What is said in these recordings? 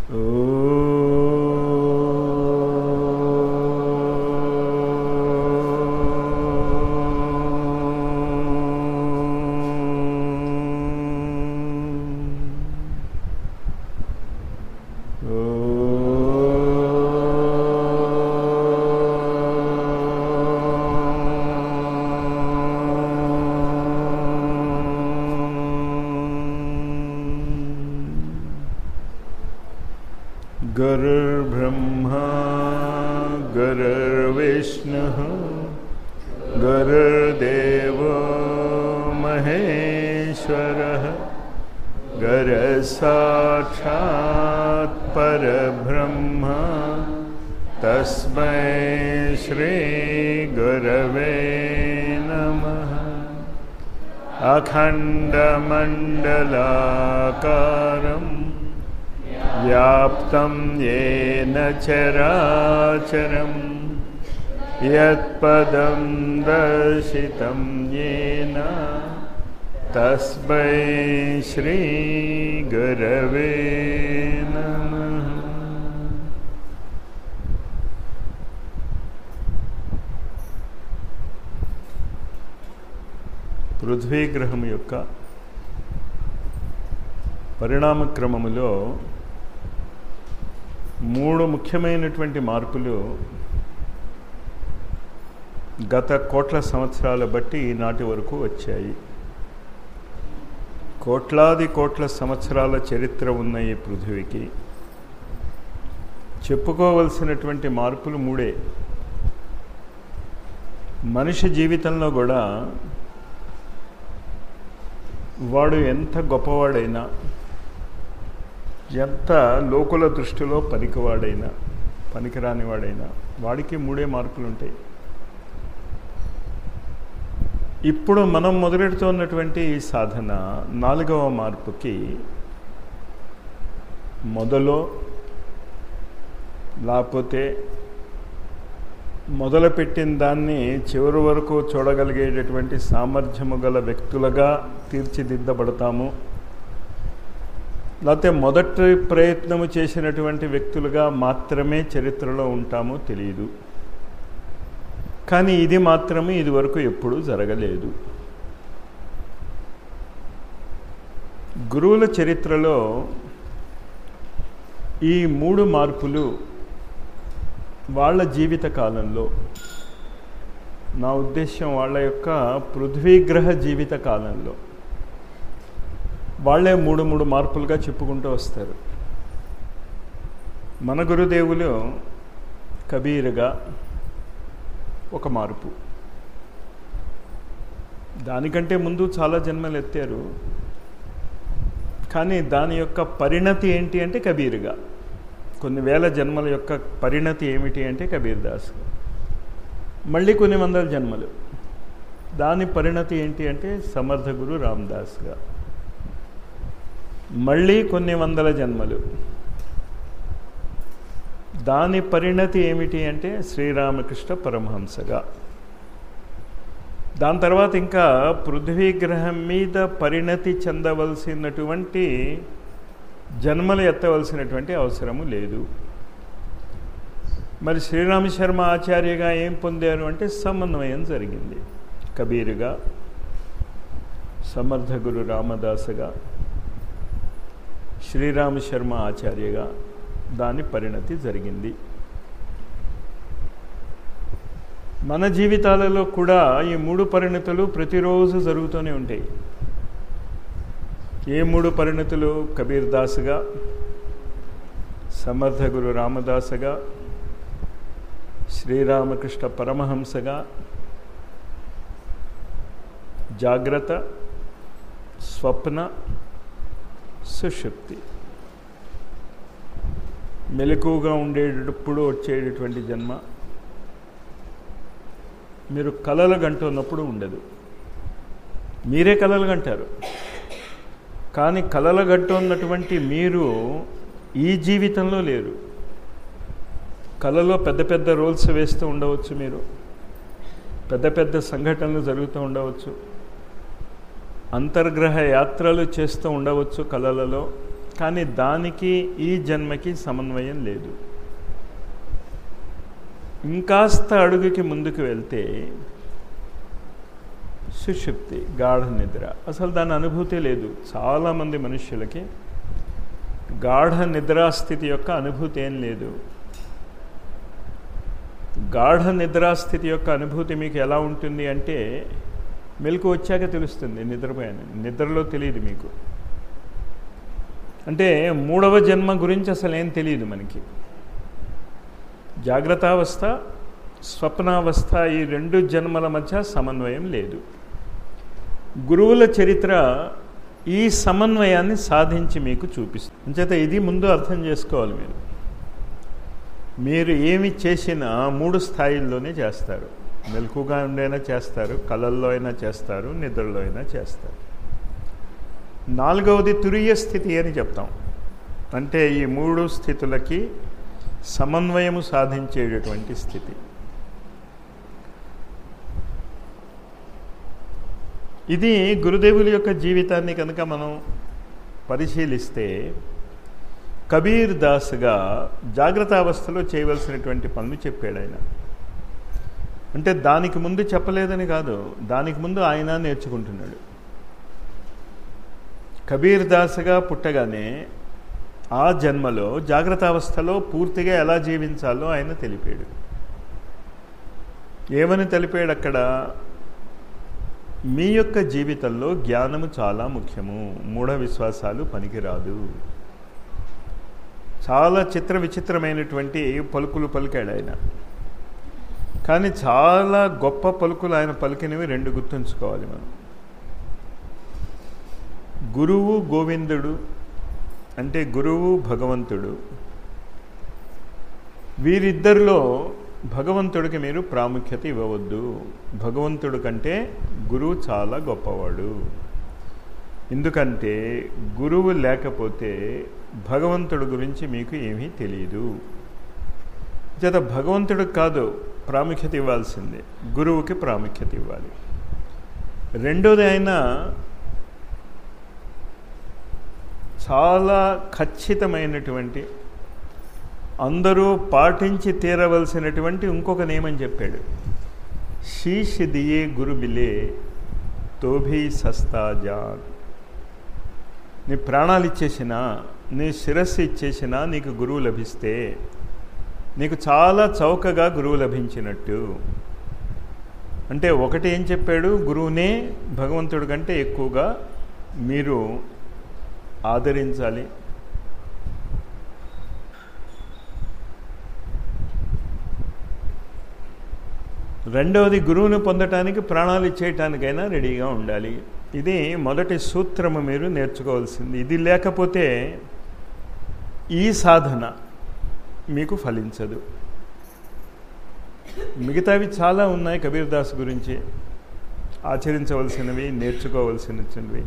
गुरुर्ब्रह्मा गुरुर्विष्णुः गुरुर्देवो महेश्वरः गुरसाक्षात् परब्रह्म तस्मै श्रीगुरवे नमः अखण्डमण्डलाकारम् व्याप्तं येन चराचरं यत्पदं दर्शितं येन तस्मै श्रीगुरवे नमः పృథ్వీ గ్రహం యొక్క పరిణామ క్రమములో మూడు ముఖ్యమైనటువంటి మార్పులు గత కోట్ల సంవత్సరాల బట్టి ఈనాటి వరకు వచ్చాయి కోట్లాది కోట్ల సంవత్సరాల చరిత్ర ఉన్న ఈ పృథివీకి చెప్పుకోవలసినటువంటి మార్పులు మూడే మనిషి జీవితంలో కూడా వాడు ఎంత గొప్పవాడైనా ఎంత లోకుల దృష్టిలో పనికివాడైనా పనికిరానివాడైనా వాడికి మూడే మార్పులు ఉంటాయి ఇప్పుడు మనం మొదలెడుతున్నటువంటి ఈ సాధన నాలుగవ మార్పుకి మొదలో లేకపోతే మొదలుపెట్టిన దాన్ని చివరి వరకు చూడగలిగేటటువంటి సామర్థ్యము గల వ్యక్తులుగా తీర్చిదిద్దబడతాము లేకపోతే మొదటి ప్రయత్నము చేసినటువంటి వ్యక్తులుగా మాత్రమే చరిత్రలో ఉంటామో తెలియదు కానీ ఇది మాత్రమే ఇది వరకు ఎప్పుడూ జరగలేదు గురువుల చరిత్రలో ఈ మూడు మార్పులు వాళ్ళ జీవిత కాలంలో నా ఉద్దేశం వాళ్ళ యొక్క పృథ్వీగ్రహ జీవిత కాలంలో వాళ్ళే మూడు మూడు మార్పులుగా చెప్పుకుంటూ వస్తారు మన గురుదేవులు కబీర్గా ఒక మార్పు దానికంటే ముందు చాలా జన్మలు ఎత్తారు కానీ దాని యొక్క పరిణతి ఏంటి అంటే కబీర్గా కొన్ని వేల జన్మల యొక్క పరిణతి ఏమిటి అంటే కబీర్ దాస్ మళ్ళీ కొన్ని వందల జన్మలు దాని పరిణతి ఏంటి అంటే సమర్థ గురు రామ్దాస్గా మళ్ళీ కొన్ని వందల జన్మలు దాని పరిణతి ఏమిటి అంటే శ్రీరామకృష్ణ పరమహంసగా దాని తర్వాత ఇంకా పృథ్వీ గ్రహం మీద పరిణతి చెందవలసినటువంటి జన్మలు ఎత్తవలసినటువంటి అవసరము లేదు మరి శ్రీరామ శర్మ ఆచార్యగా ఏం పొందారు అంటే సమన్వయం జరిగింది కబీరుగా సమర్థ గురు రామదాసుగా శ్రీరామ శర్మ ఆచార్యగా దాని పరిణతి జరిగింది మన జీవితాలలో కూడా ఈ మూడు పరిణతులు ప్రతిరోజు జరుగుతూనే ఉంటాయి ఏ మూడు పరిణతులు కబీర్ దాసుగా సమర్థ గురు రామదాసుగా శ్రీరామకృష్ణ పరమహంసగా జాగ్రత్త స్వప్న సుషుప్తి మెలకుగా ఉండేటప్పుడు వచ్చేటటువంటి జన్మ మీరు కలలు గంటున్నప్పుడు ఉండదు మీరే కలలు గంటారు కానీ కలలు గంటున్నటువంటి మీరు ఈ జీవితంలో లేరు కళలో పెద్ద పెద్ద రోల్స్ వేస్తూ ఉండవచ్చు మీరు పెద్ద పెద్ద సంఘటనలు జరుగుతూ ఉండవచ్చు అంతర్గ్రహ యాత్రలు చేస్తూ ఉండవచ్చు కళలలో కానీ దానికి ఈ జన్మకి సమన్వయం లేదు ఇంకాస్త అడుగుకి ముందుకు వెళ్తే సుషుప్తి గాఢ నిద్ర అసలు దాని అనుభూతి లేదు చాలామంది మనుష్యులకి గాఢ నిద్రాస్థితి యొక్క అనుభూతి ఏం లేదు గాఢ నిద్రాస్థితి యొక్క అనుభూతి మీకు ఎలా ఉంటుంది అంటే మెలకు వచ్చాక తెలుస్తుంది నిద్రపోయాను నిద్రలో తెలియదు మీకు అంటే మూడవ జన్మ గురించి అసలు ఏం తెలియదు మనకి జాగ్రత్తావస్థ స్వప్నావస్థ ఈ రెండు జన్మల మధ్య సమన్వయం లేదు గురువుల చరిత్ర ఈ సమన్వయాన్ని సాధించి మీకు చూపిస్తుంది అంచేత ఇది ముందు అర్థం చేసుకోవాలి మీరు మీరు ఏమి చేసినా మూడు స్థాయిల్లోనే చేస్తారు మెలకుగా ఉండైనా చేస్తారు కళల్లో అయినా చేస్తారు నిద్రలో అయినా చేస్తారు నాలుగవది తురియ స్థితి అని చెప్తాం అంటే ఈ మూడు స్థితులకి సమన్వయము సాధించేటటువంటి స్థితి ఇది గురుదేవుల యొక్క జీవితాన్ని కనుక మనం పరిశీలిస్తే కబీర్ దాస్గా జాగ్రత్త అవస్థలో చేయవలసినటువంటి పనులు చెప్పాడు ఆయన అంటే దానికి ముందు చెప్పలేదని కాదు దానికి ముందు ఆయన నేర్చుకుంటున్నాడు కబీర్ దాస్గా పుట్టగానే ఆ జన్మలో జాగ్రత్త అవస్థలో పూర్తిగా ఎలా జీవించాలో ఆయన తెలిపాడు ఏమని తెలిపాడు అక్కడ మీ యొక్క జీవితంలో జ్ఞానము చాలా ముఖ్యము మూఢ విశ్వాసాలు పనికిరాదు చాలా చిత్ర విచిత్రమైనటువంటి పలుకులు పలికాడు ఆయన కానీ చాలా గొప్ప పలుకులు ఆయన పలికినవి రెండు గుర్తుంచుకోవాలి మనం గురువు గోవిందుడు అంటే గురువు భగవంతుడు వీరిద్దరిలో భగవంతుడికి మీరు ప్రాముఖ్యత ఇవ్వవద్దు భగవంతుడు కంటే గురువు చాలా గొప్పవాడు ఎందుకంటే గురువు లేకపోతే భగవంతుడి గురించి మీకు ఏమీ తెలియదు చేత భగవంతుడికి కాదు ప్రాముఖ్యత ఇవ్వాల్సిందే గురువుకి ప్రాముఖ్యత ఇవ్వాలి రెండోది అయినా చాలా ఖచ్చితమైనటువంటి అందరూ పాటించి తీరవలసినటువంటి ఇంకొక నియమం చెప్పాడు శీష్ దియే గురు బిలే తోభీ సస్తా జాన్ నీ ప్రాణాలు ఇచ్చేసినా నీ శిరస్సు ఇచ్చేసినా నీకు గురువు లభిస్తే నీకు చాలా చౌకగా గురువు లభించినట్టు అంటే ఒకటి ఏం చెప్పాడు గురువునే భగవంతుడి కంటే ఎక్కువగా మీరు ఆదరించాలి రెండవది గురువుని పొందటానికి ప్రాణాలు ఇచ్చేయటానికైనా రెడీగా ఉండాలి ఇది మొదటి సూత్రము మీరు నేర్చుకోవాల్సింది ఇది లేకపోతే ఈ సాధన మీకు ఫలించదు మిగతావి చాలా ఉన్నాయి కబీర్ దాస్ గురించి ఆచరించవలసినవి నేర్చుకోవలసినవి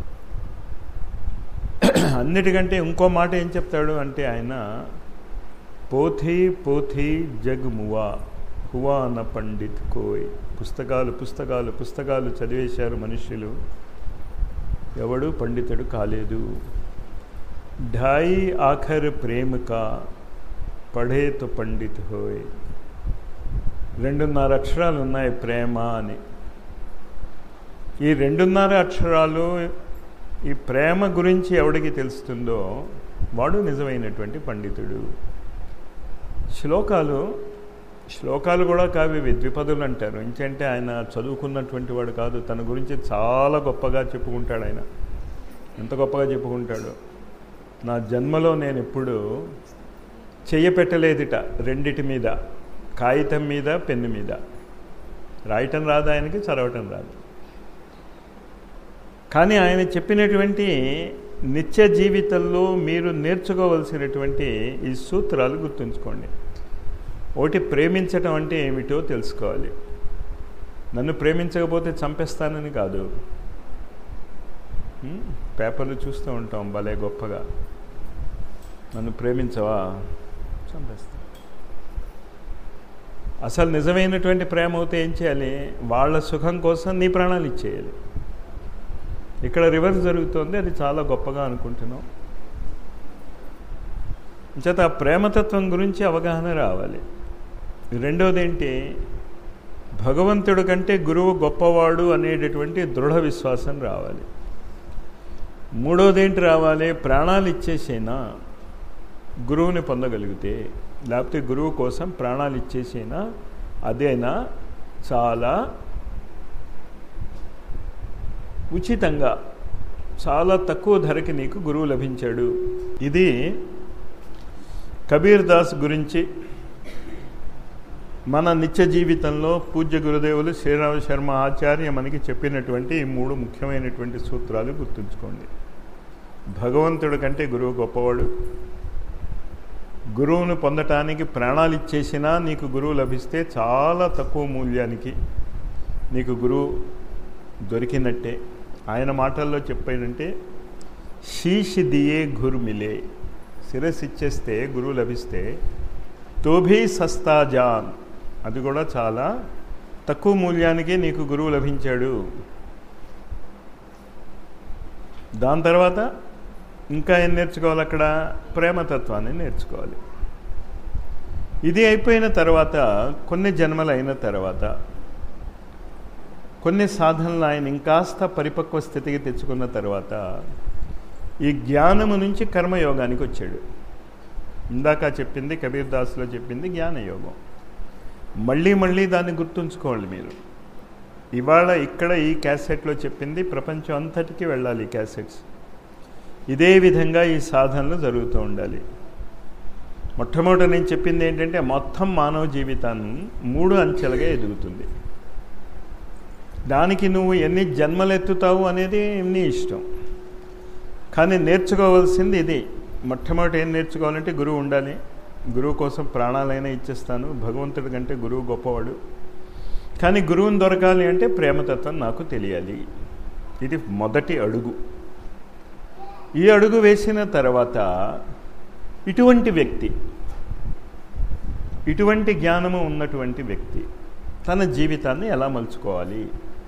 అన్నిటికంటే ఇంకో మాట ఏం చెప్తాడు అంటే ఆయన పోథీ పోథీ జగ్ మువా హువా అన్న పండిత్ కోయ్ పుస్తకాలు పుస్తకాలు పుస్తకాలు చదివేశారు మనుష్యులు ఎవడు పండితుడు కాలేదు ఢాయి ఆఖర్ ప్రేమక పఢే తో పండిత్ హోయ్ రెండున్నర అక్షరాలు ఉన్నాయి ప్రేమ అని ఈ రెండున్నర అక్షరాలు ఈ ప్రేమ గురించి ఎవడికి తెలుస్తుందో వాడు నిజమైనటువంటి పండితుడు శ్లోకాలు శ్లోకాలు కూడా కావి ద్విపదులు అంటారు ఇంకంటే ఆయన చదువుకున్నటువంటి వాడు కాదు తన గురించి చాలా గొప్పగా చెప్పుకుంటాడు ఆయన ఎంత గొప్పగా చెప్పుకుంటాడు నా జన్మలో నేను ఎప్పుడు చెయ్య పెట్టలేదిట రెండిటి మీద కాగితం మీద పెన్ను మీద రాయటం రాదు ఆయనకి చదవటం రాదు కానీ ఆయన చెప్పినటువంటి నిత్య జీవితంలో మీరు నేర్చుకోవలసినటువంటి ఈ సూత్రాలు గుర్తుంచుకోండి ఒకటి ప్రేమించటం అంటే ఏమిటో తెలుసుకోవాలి నన్ను ప్రేమించకపోతే చంపేస్తానని కాదు పేపర్లు చూస్తూ ఉంటాం భలే గొప్పగా నన్ను ప్రేమించవా చంపేస్తా అసలు నిజమైనటువంటి ప్రేమ అవుతే ఏం చేయాలి వాళ్ళ సుఖం కోసం నీ ప్రాణాలు ఇచ్చేయాలి ఇక్కడ రివర్స్ జరుగుతుంది అది చాలా గొప్పగా అనుకుంటున్నాం చేత ఆ ప్రేమతత్వం గురించి అవగాహన రావాలి రెండవది ఏంటి భగవంతుడి కంటే గురువు గొప్పవాడు అనేటటువంటి దృఢ విశ్వాసం రావాలి మూడోది ఏంటి రావాలి ప్రాణాలు ఇచ్చేసేనా గురువుని పొందగలిగితే లేకపోతే గురువు కోసం ప్రాణాలు ఇచ్చేసేనా అదేనా చాలా ఉచితంగా చాలా తక్కువ ధరకి నీకు గురువు లభించాడు ఇది కబీర్ దాస్ గురించి మన నిత్య జీవితంలో పూజ్య గురుదేవులు శ్రీరామ శర్మ ఆచార్య మనకి చెప్పినటువంటి ఈ మూడు ముఖ్యమైనటువంటి సూత్రాలు గుర్తుంచుకోండి భగవంతుడి కంటే గురువు గొప్పవాడు గురువును పొందటానికి ప్రాణాలు ఇచ్చేసినా నీకు గురువు లభిస్తే చాలా తక్కువ మూల్యానికి నీకు గురువు దొరికినట్టే ఆయన మాటల్లో చెప్పాడంటే శీష్ దియే గురు మిలే శిరస్సు ఇచ్చేస్తే గురువు లభిస్తే తోభీ సస్తా జాన్ అది కూడా చాలా తక్కువ మూల్యానికి నీకు గురువు లభించాడు దాని తర్వాత ఇంకా ఏం నేర్చుకోవాలి అక్కడ ప్రేమతత్వాన్ని నేర్చుకోవాలి ఇది అయిపోయిన తర్వాత కొన్ని జన్మలు అయిన తర్వాత కొన్ని సాధనలు ఆయన ఇంకాస్త పరిపక్వ స్థితికి తెచ్చుకున్న తర్వాత ఈ జ్ఞానము నుంచి కర్మయోగానికి వచ్చాడు ఇందాక చెప్పింది కబీర్ దాస్లో చెప్పింది జ్ఞానయోగం మళ్ళీ మళ్ళీ దాన్ని గుర్తుంచుకోవాలి మీరు ఇవాళ ఇక్కడ ఈ క్యాసెట్లో చెప్పింది ప్రపంచం అంతటికీ వెళ్ళాలి ఈ క్యాసెట్స్ ఇదే విధంగా ఈ సాధనలు జరుగుతూ ఉండాలి మొట్టమొదట నేను చెప్పింది ఏంటంటే మొత్తం మానవ జీవితాన్ని మూడు అంచెలుగా ఎదుగుతుంది దానికి నువ్వు ఎన్ని జన్మలు ఎత్తుతావు అనేది నీ ఇష్టం కానీ నేర్చుకోవాల్సింది ఇది మొట్టమొదటి ఏం నేర్చుకోవాలంటే గురువు ఉండాలి గురువు కోసం ప్రాణాలైనా ఇచ్చేస్తాను భగవంతుడి కంటే గురువు గొప్పవాడు కానీ గురువుని దొరకాలి అంటే ప్రేమతత్వం నాకు తెలియాలి ఇది మొదటి అడుగు ఈ అడుగు వేసిన తర్వాత ఇటువంటి వ్యక్తి ఇటువంటి జ్ఞానము ఉన్నటువంటి వ్యక్తి తన జీవితాన్ని ఎలా మలుచుకోవాలి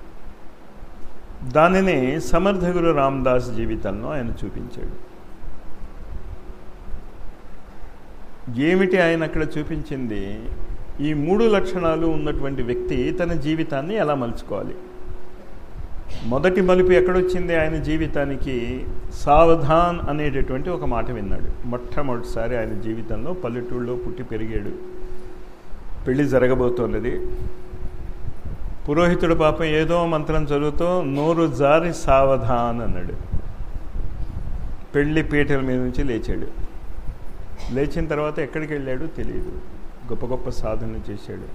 దానిని సమర్థ గురు రామదాస్ జీవితంలో ఆయన చూపించాడు ఏమిటి ఆయన అక్కడ చూపించింది ఈ మూడు లక్షణాలు ఉన్నటువంటి వ్యక్తి తన జీవితాన్ని ఎలా మలుచుకోవాలి మొదటి మలుపు ఎక్కడొచ్చింది ఆయన జీవితానికి సావధాన్ అనేటటువంటి ఒక మాట విన్నాడు మొట్టమొదటిసారి ఆయన జీవితంలో పల్లెటూళ్ళలో పుట్టి పెరిగాడు పెళ్లి జరగబోతున్నది పురోహితుడు పాపం ఏదో మంత్రం చదువుతూ నోరు జారి సావధాన్ అన్నాడు పెళ్లి పీటల మీద నుంచి లేచాడు లేచిన తర్వాత ఎక్కడికి వెళ్ళాడు తెలియదు గొప్ప గొప్ప సాధనలు చేశాడు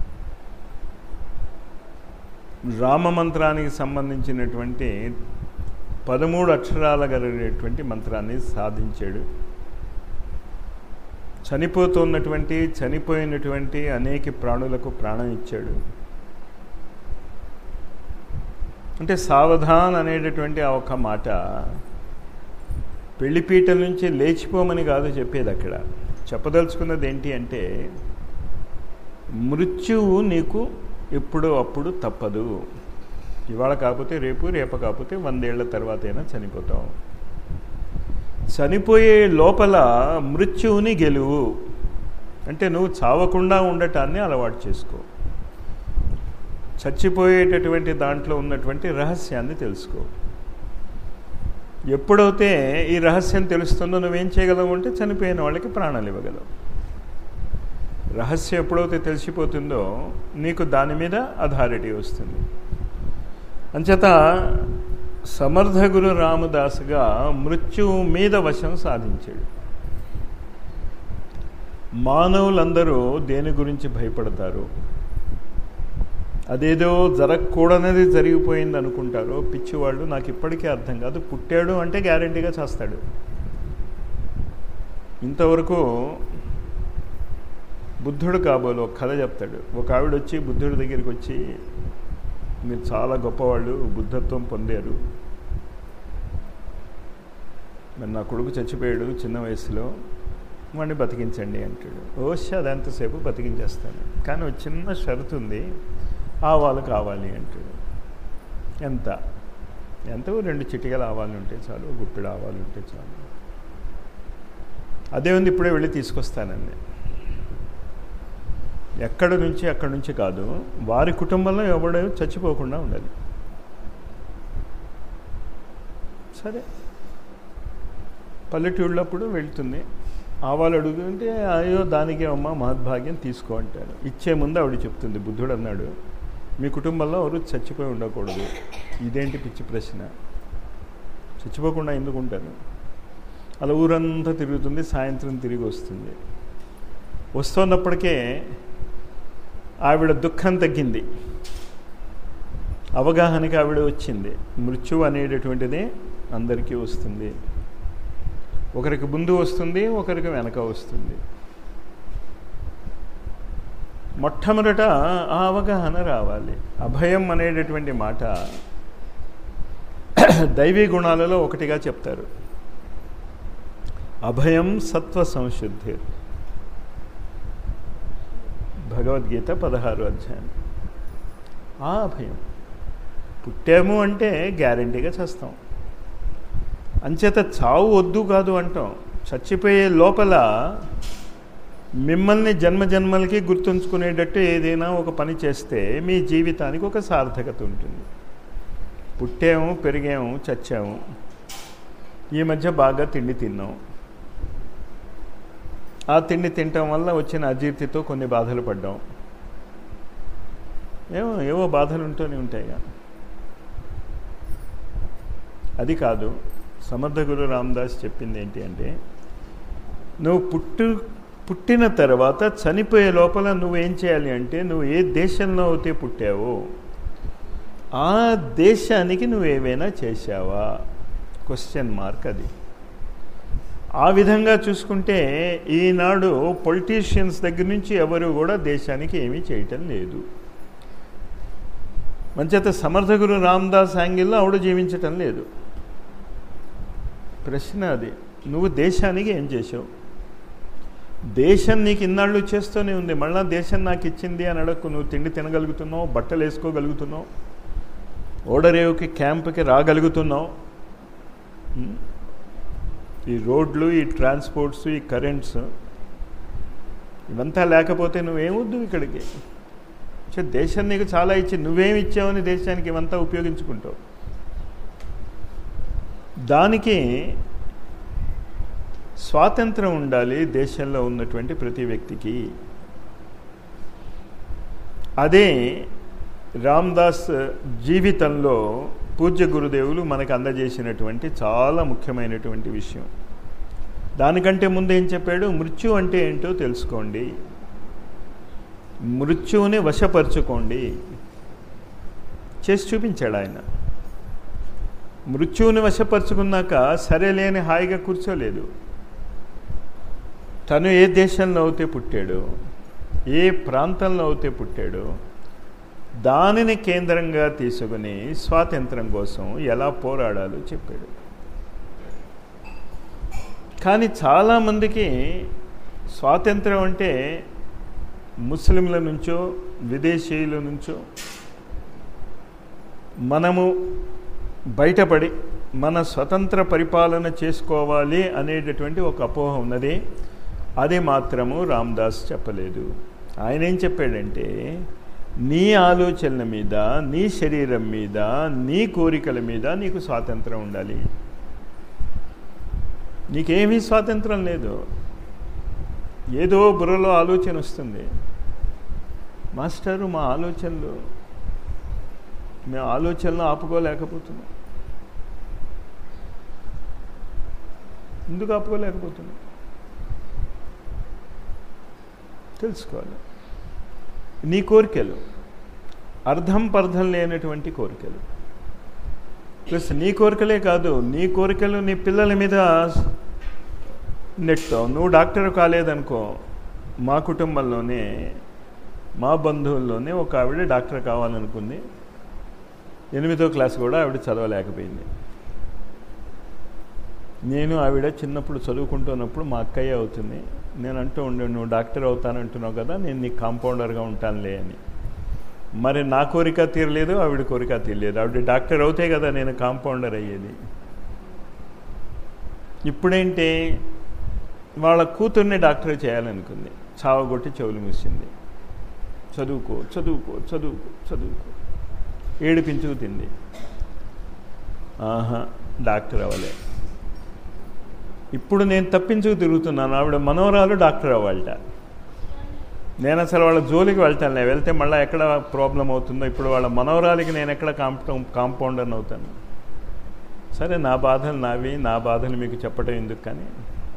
రామ మంత్రానికి సంబంధించినటువంటి పదమూడు అక్షరాల కలిగినటువంటి మంత్రాన్ని సాధించాడు చనిపోతున్నటువంటి చనిపోయినటువంటి అనేక ప్రాణులకు ప్రాణం ఇచ్చాడు అంటే సావధాన్ అనేటటువంటి ఆ ఒక మాట పెళ్లిపీటల నుంచి లేచిపోమని కాదు చెప్పేది అక్కడ చెప్పదలుచుకున్నది ఏంటి అంటే మృత్యువు నీకు ఎప్పుడో అప్పుడు తప్పదు ఇవాళ కాకపోతే రేపు రేపు కాకపోతే వందేళ్ల తర్వాత అయినా చనిపోతావు చనిపోయే లోపల మృత్యువుని గెలువు అంటే నువ్వు చావకుండా ఉండటాన్ని అలవాటు చేసుకో చచ్చిపోయేటటువంటి దాంట్లో ఉన్నటువంటి రహస్యాన్ని తెలుసుకో ఎప్పుడైతే ఈ రహస్యం తెలుస్తుందో నువ్వేం చేయగలవు అంటే చనిపోయిన వాళ్ళకి ప్రాణాలు ఇవ్వగలవు రహస్యం ఎప్పుడైతే తెలిసిపోతుందో నీకు దాని మీద అథారిటీ వస్తుంది అంచేత సమర్థ గురు రామదాసుగా మృత్యువు మీద వశం సాధించాడు మానవులందరూ దేని గురించి భయపడతారు అదేదో జరగకూడనిది జరిగిపోయింది అనుకుంటారు పిచ్చివాళ్ళు నాకు ఇప్పటికీ అర్థం కాదు పుట్టాడు అంటే గ్యారంటీగా చేస్తాడు ఇంతవరకు బుద్ధుడు కాబోలు ఒక కథ చెప్తాడు ఒక ఆవిడ వచ్చి బుద్ధుడి దగ్గరికి వచ్చి మీరు చాలా గొప్పవాళ్ళు బుద్ధత్వం పొందారు మరి నా కొడుకు చచ్చిపోయాడు చిన్న వయసులో వాడిని బతికించండి అంటాడు ఓష్ అదంతసేపు బతికించేస్తాను కానీ ఒక చిన్న షరతు ఉంది ఆవాలు కావాలి అంటాడు ఎంత ఎంత రెండు చిటికలు ఆవాలు ఉంటే చాలు గుప్పిడు ఆవాలు ఉంటే చాలు అదే ఉంది ఇప్పుడే వెళ్ళి తీసుకొస్తానండి ఎక్కడి నుంచి అక్కడి నుంచి కాదు వారి కుటుంబంలో ఎవడో చచ్చిపోకుండా ఉండాలి సరే పల్లెటూళ్ళప్పుడు వెళ్తుంది ఆవాలు అడుగుతుంటే అయ్యో దానికే అమ్మ మహద్భాగ్యం తీసుకో అంటాడు ఇచ్చే ముందు ఆవిడ చెప్తుంది బుద్ధుడు అన్నాడు మీ కుటుంబంలో ఎవరు చచ్చిపోయి ఉండకూడదు ఇదేంటి పిచ్చి ప్రశ్న చచ్చిపోకుండా ఎందుకు ఉంటారు అలా ఊరంతా తిరుగుతుంది సాయంత్రం తిరిగి వస్తుంది వస్తున్నప్పటికే ఆవిడ దుఃఖం తగ్గింది అవగాహనకి ఆవిడ వచ్చింది మృత్యువు అనేటటువంటిది అందరికీ వస్తుంది ఒకరికి ముందు వస్తుంది ఒకరికి వెనక వస్తుంది మొట్టమొదట ఆ అవగాహన రావాలి అభయం అనేటటువంటి మాట దైవీ గుణాలలో ఒకటిగా చెప్తారు అభయం సత్వ సంశుద్ధి భగవద్గీత పదహారు అధ్యాయం ఆ అభయం పుట్టాము అంటే గ్యారంటీగా చేస్తాం అంచేత చావు వద్దు కాదు అంటాం చచ్చిపోయే లోపల మిమ్మల్ని జన్మ జన్మలకి గుర్తుంచుకునేటట్టు ఏదైనా ఒక పని చేస్తే మీ జీవితానికి ఒక సార్థకత ఉంటుంది పుట్టాము పెరిగాము చచ్చాము ఈ మధ్య బాగా తిండి తిన్నాం ఆ తిండి తినటం వల్ల వచ్చిన అజీర్తితో కొన్ని బాధలు పడ్డాం ఏమో ఏవో బాధలు ఉంటూనే ఉంటాయిగా అది కాదు సమర్థ గురు రామదాస్ చెప్పింది ఏంటి అంటే నువ్వు పుట్టు పుట్టిన తర్వాత చనిపోయే లోపల నువ్వేం చేయాలి అంటే నువ్వు ఏ దేశంలో అయితే పుట్టావో ఆ దేశానికి నువ్వు ఏమైనా చేశావా క్వశ్చన్ మార్క్ అది ఆ విధంగా చూసుకుంటే ఈనాడు పొలిటీషియన్స్ దగ్గర నుంచి ఎవరు కూడా దేశానికి ఏమీ చేయటం లేదు మంచేత సమర్థగురు రామదాస్ యాంగిల్లో ఆవిడ జీవించటం లేదు ప్రశ్న అది నువ్వు దేశానికి ఏం చేసావు దేశం నీకు ఇన్నాళ్ళు చేస్తూనే ఉంది మళ్ళా దేశం నాకు ఇచ్చింది అని అడగకు నువ్వు తిండి తినగలుగుతున్నావు బట్టలు వేసుకోగలుగుతున్నావు ఓడరేవుకి క్యాంప్కి రాగలుగుతున్నావు ఈ రోడ్లు ఈ ట్రాన్స్పోర్ట్స్ ఈ కరెంట్స్ ఇవంతా లేకపోతే నువ్వేమొద్దు ఇక్కడికి దేశం నీకు చాలా ఇచ్చి నువ్వేమి ఇచ్చావని దేశానికి ఇవంతా ఉపయోగించుకుంటావు దానికి స్వాతంత్రం ఉండాలి దేశంలో ఉన్నటువంటి ప్రతి వ్యక్తికి అదే రామ్దాస్ జీవితంలో పూజ్య గురుదేవులు మనకు అందజేసినటువంటి చాలా ముఖ్యమైనటువంటి విషయం దానికంటే ముందు ఏం చెప్పాడు మృత్యు అంటే ఏంటో తెలుసుకోండి మృత్యువుని వశపరుచుకోండి చేసి చూపించాడు ఆయన మృత్యువుని వశపరుచుకున్నాక సరేలేని హాయిగా కూర్చోలేదు తను ఏ దేశంలో అయితే పుట్టాడు ఏ ప్రాంతంలో అయితే పుట్టాడు దానిని కేంద్రంగా తీసుకుని స్వాతంత్రం కోసం ఎలా పోరాడాలో చెప్పాడు కానీ చాలామందికి స్వాతంత్రం అంటే ముస్లింల నుంచో విదేశీయుల నుంచో మనము బయటపడి మన స్వతంత్ర పరిపాలన చేసుకోవాలి అనేటటువంటి ఒక అపోహ ఉన్నది అది మాత్రము రామ్దాస్ చెప్పలేదు ఆయన ఏం చెప్పాడంటే నీ ఆలోచనల మీద నీ శరీరం మీద నీ కోరికల మీద నీకు స్వాతంత్రం ఉండాలి నీకేమీ స్వాతంత్రం లేదు ఏదో బుర్రలో ఆలోచన వస్తుంది మాస్టరు మా ఆలోచనలు మేము ఆలోచనలు ఆపుకోలేకపోతున్నాం ఎందుకు ఆపుకోలేకపోతున్నాం తెలుసుకోవాలి నీ కోరికలు అర్థం పర్థం లేనటువంటి కోరికలు ప్లస్ నీ కోరికలే కాదు నీ కోరికలు నీ పిల్లల మీద నెట్టావు నువ్వు డాక్టర్ కాలేదనుకో మా కుటుంబంలోనే మా బంధువుల్లోనే ఒక ఆవిడ డాక్టర్ కావాలనుకుంది ఎనిమిదో క్లాస్ కూడా ఆవిడ చదవలేకపోయింది నేను ఆవిడ చిన్నప్పుడు చదువుకుంటున్నప్పుడు మా అక్కయ్య అవుతుంది నేను అంటూ ఉండే నువ్వు డాక్టర్ అవుతానంటున్నావు కదా నేను నీకు కాంపౌండర్గా ఉంటానులే అని మరి నా కోరిక తీరలేదు ఆవిడ కోరిక తీరలేదు ఆవిడ డాక్టర్ అవుతే కదా నేను కాంపౌండర్ అయ్యేది ఇప్పుడేంటి వాళ్ళ కూతుర్ని డాక్టర్ చేయాలనుకుంది చావగొట్టి చెవులు మూసింది చదువుకో చదువుకో చదువుకో చదువుకో ఏడిపించుకు తింది ఆహా డాక్టర్ అవ్వలే ఇప్పుడు నేను తప్పించుకు తిరుగుతున్నాను ఆవిడ మనోరాలు డాక్టర్ అవ్వాలట నేను అసలు వాళ్ళ జోలికి వెళ్తాను వెళ్తే మళ్ళీ ఎక్కడ ప్రాబ్లం అవుతుందో ఇప్పుడు వాళ్ళ మనోరాలికి నేను ఎక్కడ కాంపౌ కాంపౌండర్ అవుతాను సరే నా బాధలు నావి నా బాధలు మీకు చెప్పడం ఎందుకు కానీ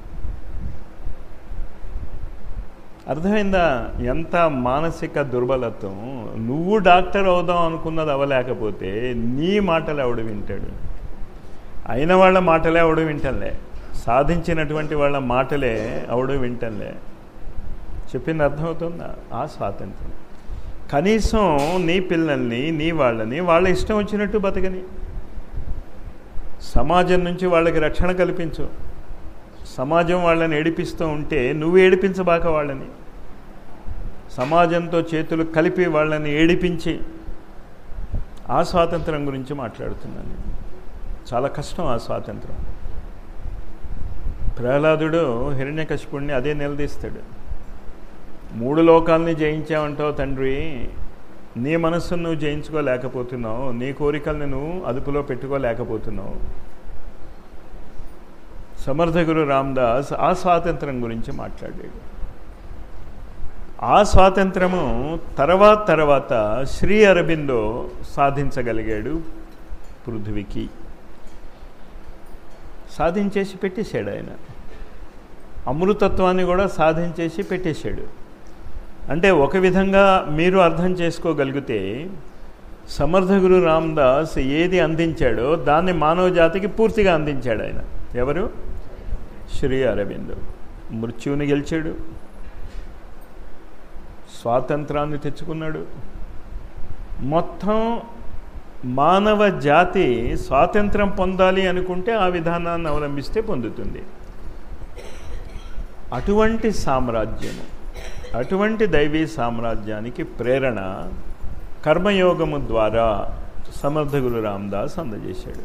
అర్థమైందా ఎంత మానసిక దుర్బలత్వం నువ్వు డాక్టర్ అవుదాం అనుకున్నది అవ్వలేకపోతే నీ మాటలు ఎవడు వింటాడు అయిన వాళ్ళ మాటలే ఎవడు వింటలే సాధించినటువంటి వాళ్ళ మాటలే ఎవడు వింటలే చెప్పింది అర్థమవుతుందా ఆ స్వాతంత్రం కనీసం నీ పిల్లల్ని నీ వాళ్ళని వాళ్ళ ఇష్టం వచ్చినట్టు బతకని సమాజం నుంచి వాళ్ళకి రక్షణ కల్పించు సమాజం వాళ్ళని ఏడిపిస్తూ ఉంటే నువ్వు ఏడిపించబాక వాళ్ళని సమాజంతో చేతులు కలిపి వాళ్ళని ఏడిపించి ఆ స్వాతంత్రం గురించి మాట్లాడుతున్నాను చాలా కష్టం ఆ స్వాతంత్రం ప్రహ్లాదుడు హిరణ్యకశిపుణ్ణి అదే నిలదీస్తాడు మూడు లోకాలని జయించావంటావు తండ్రి నీ మనస్సును నువ్వు జయించుకోలేకపోతున్నావు నీ కోరికల్ని నువ్వు అదుపులో పెట్టుకోలేకపోతున్నావు సమర్థగురు రామ్దాస్ ఆ స్వాతంత్రం గురించి మాట్లాడాడు ఆ స్వాతంత్రము తర్వాత తర్వాత శ్రీ అరబిందో సాధించగలిగాడు పృథ్వీకి సాధించేసి పెట్టేశాడు ఆయన అమృతత్వాన్ని కూడా సాధించేసి పెట్టేశాడు అంటే ఒక విధంగా మీరు అర్థం చేసుకోగలిగితే సమర్థగురు రామ్దాస్ ఏది అందించాడో దాన్ని మానవ జాతికి పూర్తిగా అందించాడు ఆయన ఎవరు శ్రీ అరవింద్ మృత్యువుని గెలిచాడు స్వాతంత్రాన్ని తెచ్చుకున్నాడు మొత్తం మానవ జాతి స్వాతంత్రం పొందాలి అనుకుంటే ఆ విధానాన్ని అవలంబిస్తే పొందుతుంది అటువంటి సామ్రాజ్యము అటువంటి దైవీ సామ్రాజ్యానికి ప్రేరణ కర్మయోగము ద్వారా సమర్థగురు రామదాస్ అందజేశాడు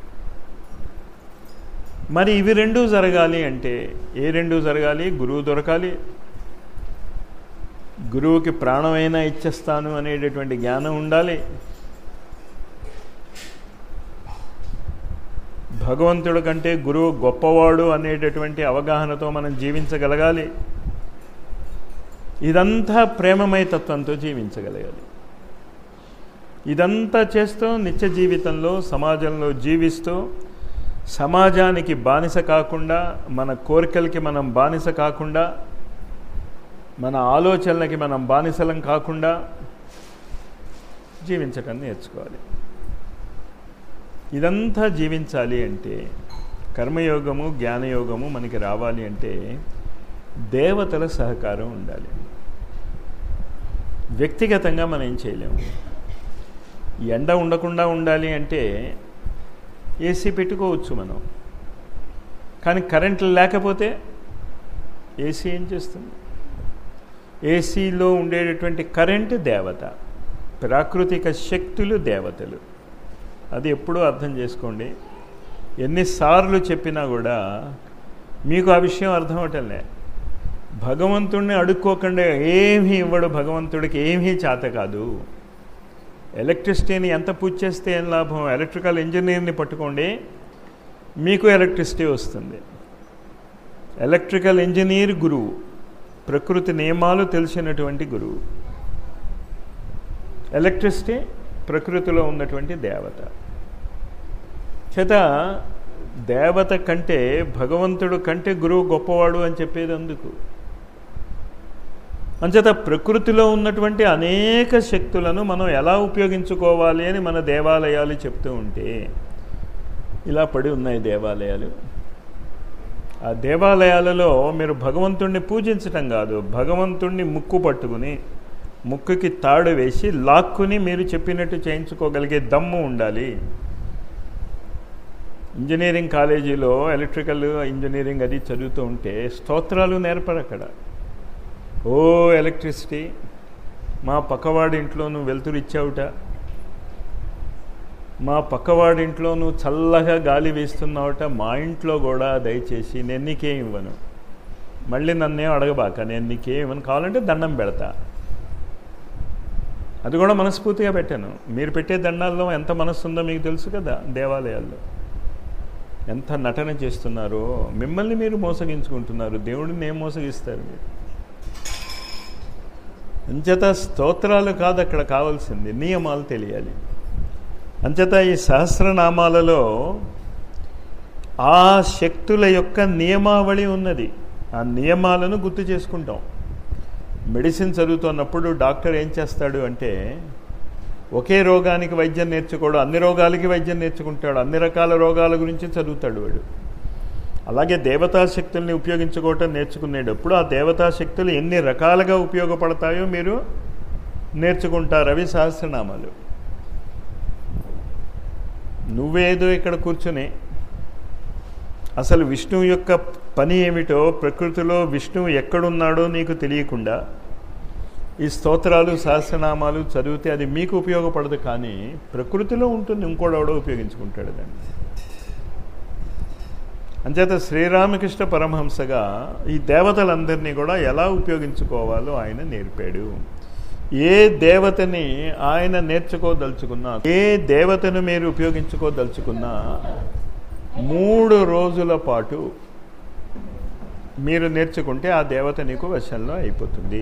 మరి ఇవి రెండూ జరగాలి అంటే ఏ రెండు జరగాలి గురువు దొరకాలి గురువుకి ప్రాణమైనా ఇచ్చేస్తాను అనేటటువంటి జ్ఞానం ఉండాలి భగవంతుడి కంటే గురువు గొప్పవాడు అనేటటువంటి అవగాహనతో మనం జీవించగలగాలి ఇదంతా ప్రేమమయ తత్వంతో జీవించగలగాలి ఇదంతా చేస్తూ నిత్య జీవితంలో సమాజంలో జీవిస్తూ సమాజానికి బానిస కాకుండా మన కోరికలకి మనం బానిస కాకుండా మన ఆలోచనలకి మనం బానిసలం కాకుండా జీవించటం నేర్చుకోవాలి ఇదంతా జీవించాలి అంటే కర్మయోగము జ్ఞానయోగము మనకి రావాలి అంటే దేవతల సహకారం ఉండాలి వ్యక్తిగతంగా మనం ఏం చేయలేము ఎండ ఉండకుండా ఉండాలి అంటే ఏసీ పెట్టుకోవచ్చు మనం కానీ కరెంట్లు లేకపోతే ఏసీ ఏం చేస్తుంది ఏసీలో ఉండేటటువంటి కరెంటు దేవత ప్రాకృతిక శక్తులు దేవతలు అది ఎప్పుడూ అర్థం చేసుకోండి ఎన్నిసార్లు చెప్పినా కూడా మీకు ఆ విషయం అర్థం అవటంలే భగవంతుడిని అడుక్కోకుండా ఏమీ ఇవ్వడు భగవంతుడికి ఏమీ చేత కాదు ఎలక్ట్రిసిటీని ఎంత పూజ చేస్తే ఏం లాభం ఎలక్ట్రికల్ ఇంజనీర్ని పట్టుకోండి మీకు ఎలక్ట్రిసిటీ వస్తుంది ఎలక్ట్రికల్ ఇంజనీర్ గురువు ప్రకృతి నియమాలు తెలిసినటువంటి గురువు ఎలక్ట్రిసిటీ ప్రకృతిలో ఉన్నటువంటి దేవత చేత దేవత కంటే భగవంతుడు కంటే గురువు గొప్పవాడు అని చెప్పేది అందుకు అంచేత ప్రకృతిలో ఉన్నటువంటి అనేక శక్తులను మనం ఎలా ఉపయోగించుకోవాలి అని మన దేవాలయాలు చెప్తూ ఉంటే ఇలా పడి ఉన్నాయి దేవాలయాలు ఆ దేవాలయాలలో మీరు భగవంతుణ్ణి పూజించటం కాదు భగవంతుణ్ణి ముక్కు పట్టుకుని ముక్కుకి తాడు వేసి లాక్కుని మీరు చెప్పినట్టు చేయించుకోగలిగే దమ్ము ఉండాలి ఇంజనీరింగ్ కాలేజీలో ఎలక్ట్రికల్ ఇంజనీరింగ్ అది చదువుతూ ఉంటే స్తోత్రాలు నేర్పరు అక్కడ ఓ ఎలక్ట్రిసిటీ మా పక్కవాడి ఇంట్లో నువ్వు వెలుతురు ఇచ్చావుట మా పక్కవాడి ఇంట్లో నువ్వు చల్లగా గాలి వీస్తున్నావుట మా ఇంట్లో కూడా దయచేసి నేను నీకేం ఇవ్వను మళ్ళీ నన్నేం అడగబాక నేను నీకేమని కావాలంటే దండం పెడతా అది కూడా మనస్ఫూర్తిగా పెట్టాను మీరు పెట్టే దండాల్లో ఎంత మనస్సు ఉందో మీకు తెలుసు కదా దేవాలయాల్లో ఎంత నటన చేస్తున్నారో మిమ్మల్ని మీరు మోసగించుకుంటున్నారు దేవుడిని ఏం మోసగిస్తారు మీరు అంచేత స్తోత్రాలు కాదు అక్కడ కావాల్సింది నియమాలు తెలియాలి అంచేత ఈ సహస్రనామాలలో ఆ శక్తుల యొక్క నియమావళి ఉన్నది ఆ నియమాలను గుర్తు చేసుకుంటాం మెడిసిన్ చదువుతున్నప్పుడు డాక్టర్ ఏం చేస్తాడు అంటే ఒకే రోగానికి వైద్యం నేర్చుకోడు అన్ని రోగాలకి వైద్యం నేర్చుకుంటాడు అన్ని రకాల రోగాల గురించి చదువుతాడు వాడు అలాగే దేవతా శక్తుల్ని ఉపయోగించుకోవటం నేర్చుకునేటప్పుడు ఆ దేవతా శక్తులు ఎన్ని రకాలుగా ఉపయోగపడతాయో మీరు నేర్చుకుంటారు అవి సహస్రనామాలు నువ్వేదో ఇక్కడ కూర్చుని అసలు విష్ణువు యొక్క పని ఏమిటో ప్రకృతిలో విష్ణువు ఎక్కడున్నాడో నీకు తెలియకుండా ఈ స్తోత్రాలు సహస్రనామాలు చదివితే అది మీకు ఉపయోగపడదు కానీ ప్రకృతిలో ఉంటుంది ఇంకోడెవడో ఉపయోగించుకుంటాడు దాన్ని అంచేత శ్రీరామకృష్ణ పరమహంసగా ఈ దేవతలందరినీ కూడా ఎలా ఉపయోగించుకోవాలో ఆయన నేర్పాడు ఏ దేవతని ఆయన నేర్చుకోదలుచుకున్నా ఏ దేవతను మీరు ఉపయోగించుకోదలుచుకున్నా మూడు రోజుల పాటు మీరు నేర్చుకుంటే ఆ దేవత నీకు వశంలో అయిపోతుంది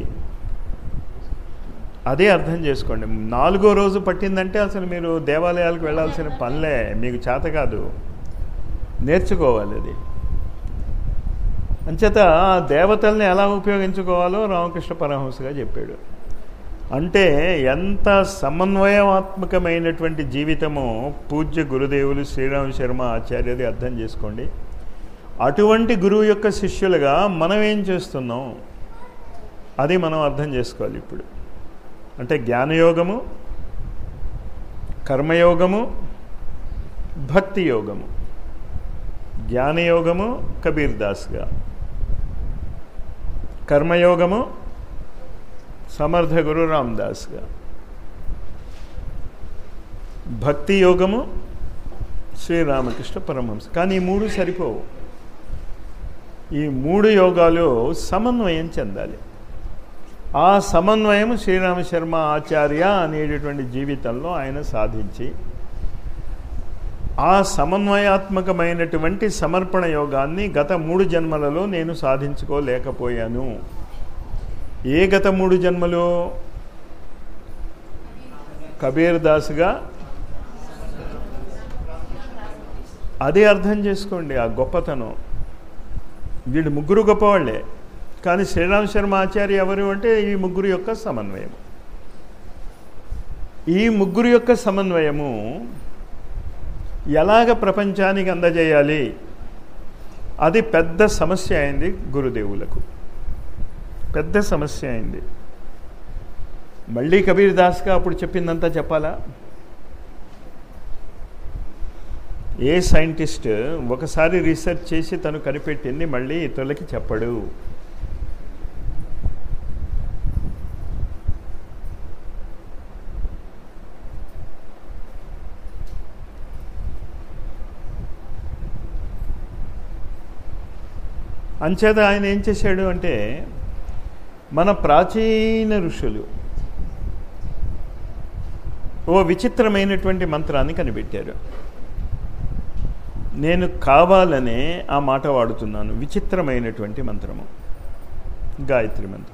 అదే అర్థం చేసుకోండి నాలుగో రోజు పట్టిందంటే అసలు మీరు దేవాలయాలకు వెళ్ళాల్సిన పనిలే మీకు చేత కాదు నేర్చుకోవాలి అది అంచేత ఆ దేవతల్ని ఎలా ఉపయోగించుకోవాలో రామకృష్ణ పరమహంసగా చెప్పాడు అంటే ఎంత సమన్వయాత్మకమైనటువంటి జీవితమో పూజ్య గురుదేవులు శ్రీరామ శర్మ ఆచార్యది అర్థం చేసుకోండి అటువంటి గురువు యొక్క శిష్యులుగా మనం ఏం చేస్తున్నాం అది మనం అర్థం చేసుకోవాలి ఇప్పుడు అంటే జ్ఞానయోగము కర్మయోగము భక్తి యోగము జ్ఞానయోగము కబీర్ దాస్గా కర్మయోగము సమర్థ గురు రామదాస్గా భక్తి యోగము శ్రీరామకృష్ణ పరమహంస కానీ ఈ మూడు సరిపోవు ఈ మూడు యోగాలు సమన్వయం చెందాలి ఆ సమన్వయం శ్రీరామ శర్మ ఆచార్య అనేటటువంటి జీవితంలో ఆయన సాధించి ఆ సమన్వయాత్మకమైనటువంటి సమర్పణ యోగాన్ని గత మూడు జన్మలలో నేను సాధించుకోలేకపోయాను ఏ గత మూడు జన్మలు కబీర్ దాస్గా అదే అర్థం చేసుకోండి ఆ గొప్పతనం వీళ్ళు ముగ్గురు గొప్పవాళ్లే కానీ శ్రీరామ్ శర్మ ఆచార్య ఎవరు అంటే ఈ ముగ్గురు యొక్క సమన్వయం ఈ ముగ్గురు యొక్క సమన్వయము ఎలాగ ప్రపంచానికి అందజేయాలి అది పెద్ద సమస్య అయింది గురుదేవులకు పెద్ద సమస్య అయింది మళ్ళీ కబీర్ దాస్గా అప్పుడు చెప్పిందంతా చెప్పాలా ఏ సైంటిస్ట్ ఒకసారి రీసెర్చ్ చేసి తను కనిపెట్టింది మళ్ళీ ఇతరులకి చెప్పడు అంచేత ఆయన ఏం చేశాడు అంటే మన ప్రాచీన ఋషులు ఓ విచిత్రమైనటువంటి మంత్రాన్ని కనిపెట్టారు నేను కావాలనే ఆ మాట వాడుతున్నాను విచిత్రమైనటువంటి మంత్రము గాయత్రి మంత్రం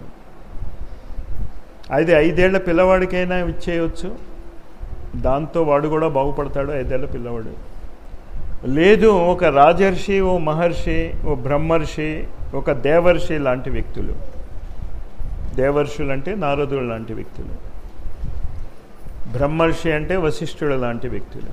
అది ఐదేళ్ల పిల్లవాడికైనా ఇచ్చేయచ్చు దాంతో వాడు కూడా బాగుపడతాడు ఐదేళ్ల పిల్లవాడు లేదు ఒక రాజర్షి ఓ మహర్షి ఓ బ్రహ్మర్షి ఒక దేవర్షి లాంటి వ్యక్తులు దేవర్షులు అంటే నారదుడు లాంటి వ్యక్తులు బ్రహ్మర్షి అంటే వశిష్ఠుడు లాంటి వ్యక్తులు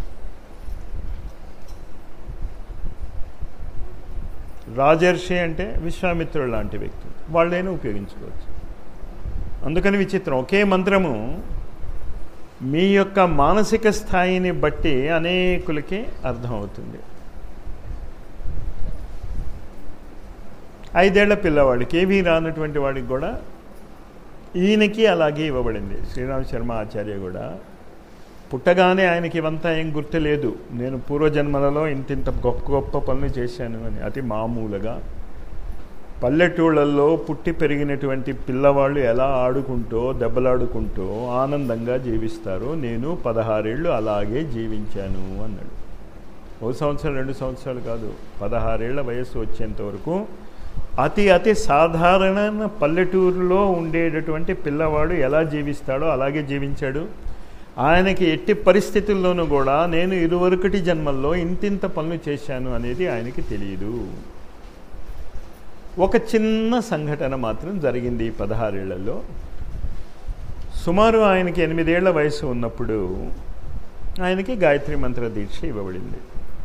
రాజర్షి అంటే విశ్వామిత్రుడు లాంటి వ్యక్తులు వాళ్ళైనా ఉపయోగించుకోవచ్చు అందుకని విచిత్రం ఒకే మంత్రము మీ యొక్క మానసిక స్థాయిని బట్టి అనేకులకి అర్థమవుతుంది ఐదేళ్ల పిల్లవాడికి ఏమీ రానటువంటి వాడికి కూడా ఈయనకి అలాగే ఇవ్వబడింది శ్రీరామ్ శర్మ ఆచార్య కూడా పుట్టగానే ఆయనకి ఇవంతా ఏం గుర్తు లేదు నేను పూర్వజన్మలలో ఇంతింత గొప్ప గొప్ప పనులు చేశాను అని అతి మామూలుగా పల్లెటూళ్ళల్లో పుట్టి పెరిగినటువంటి పిల్లవాళ్ళు ఎలా ఆడుకుంటూ దెబ్బలాడుకుంటూ ఆనందంగా జీవిస్తారో నేను పదహారేళ్ళు అలాగే జీవించాను అన్నాడు ఓ సంవత్సరం రెండు సంవత్సరాలు కాదు పదహారేళ్ల వయస్సు వచ్చేంత వరకు అతి అతి సాధారణ పల్లెటూరులో ఉండేటటువంటి పిల్లవాడు ఎలా జీవిస్తాడో అలాగే జీవించాడు ఆయనకి ఎట్టి పరిస్థితుల్లోనూ కూడా నేను ఇరువరకటి జన్మల్లో ఇంతింత పనులు చేశాను అనేది ఆయనకి తెలియదు ఒక చిన్న సంఘటన మాత్రం జరిగింది ఈ పదహారేళ్లలో సుమారు ఆయనకి ఎనిమిదేళ్ల వయసు ఉన్నప్పుడు ఆయనకి గాయత్రి మంత్ర దీక్ష ఇవ్వబడింది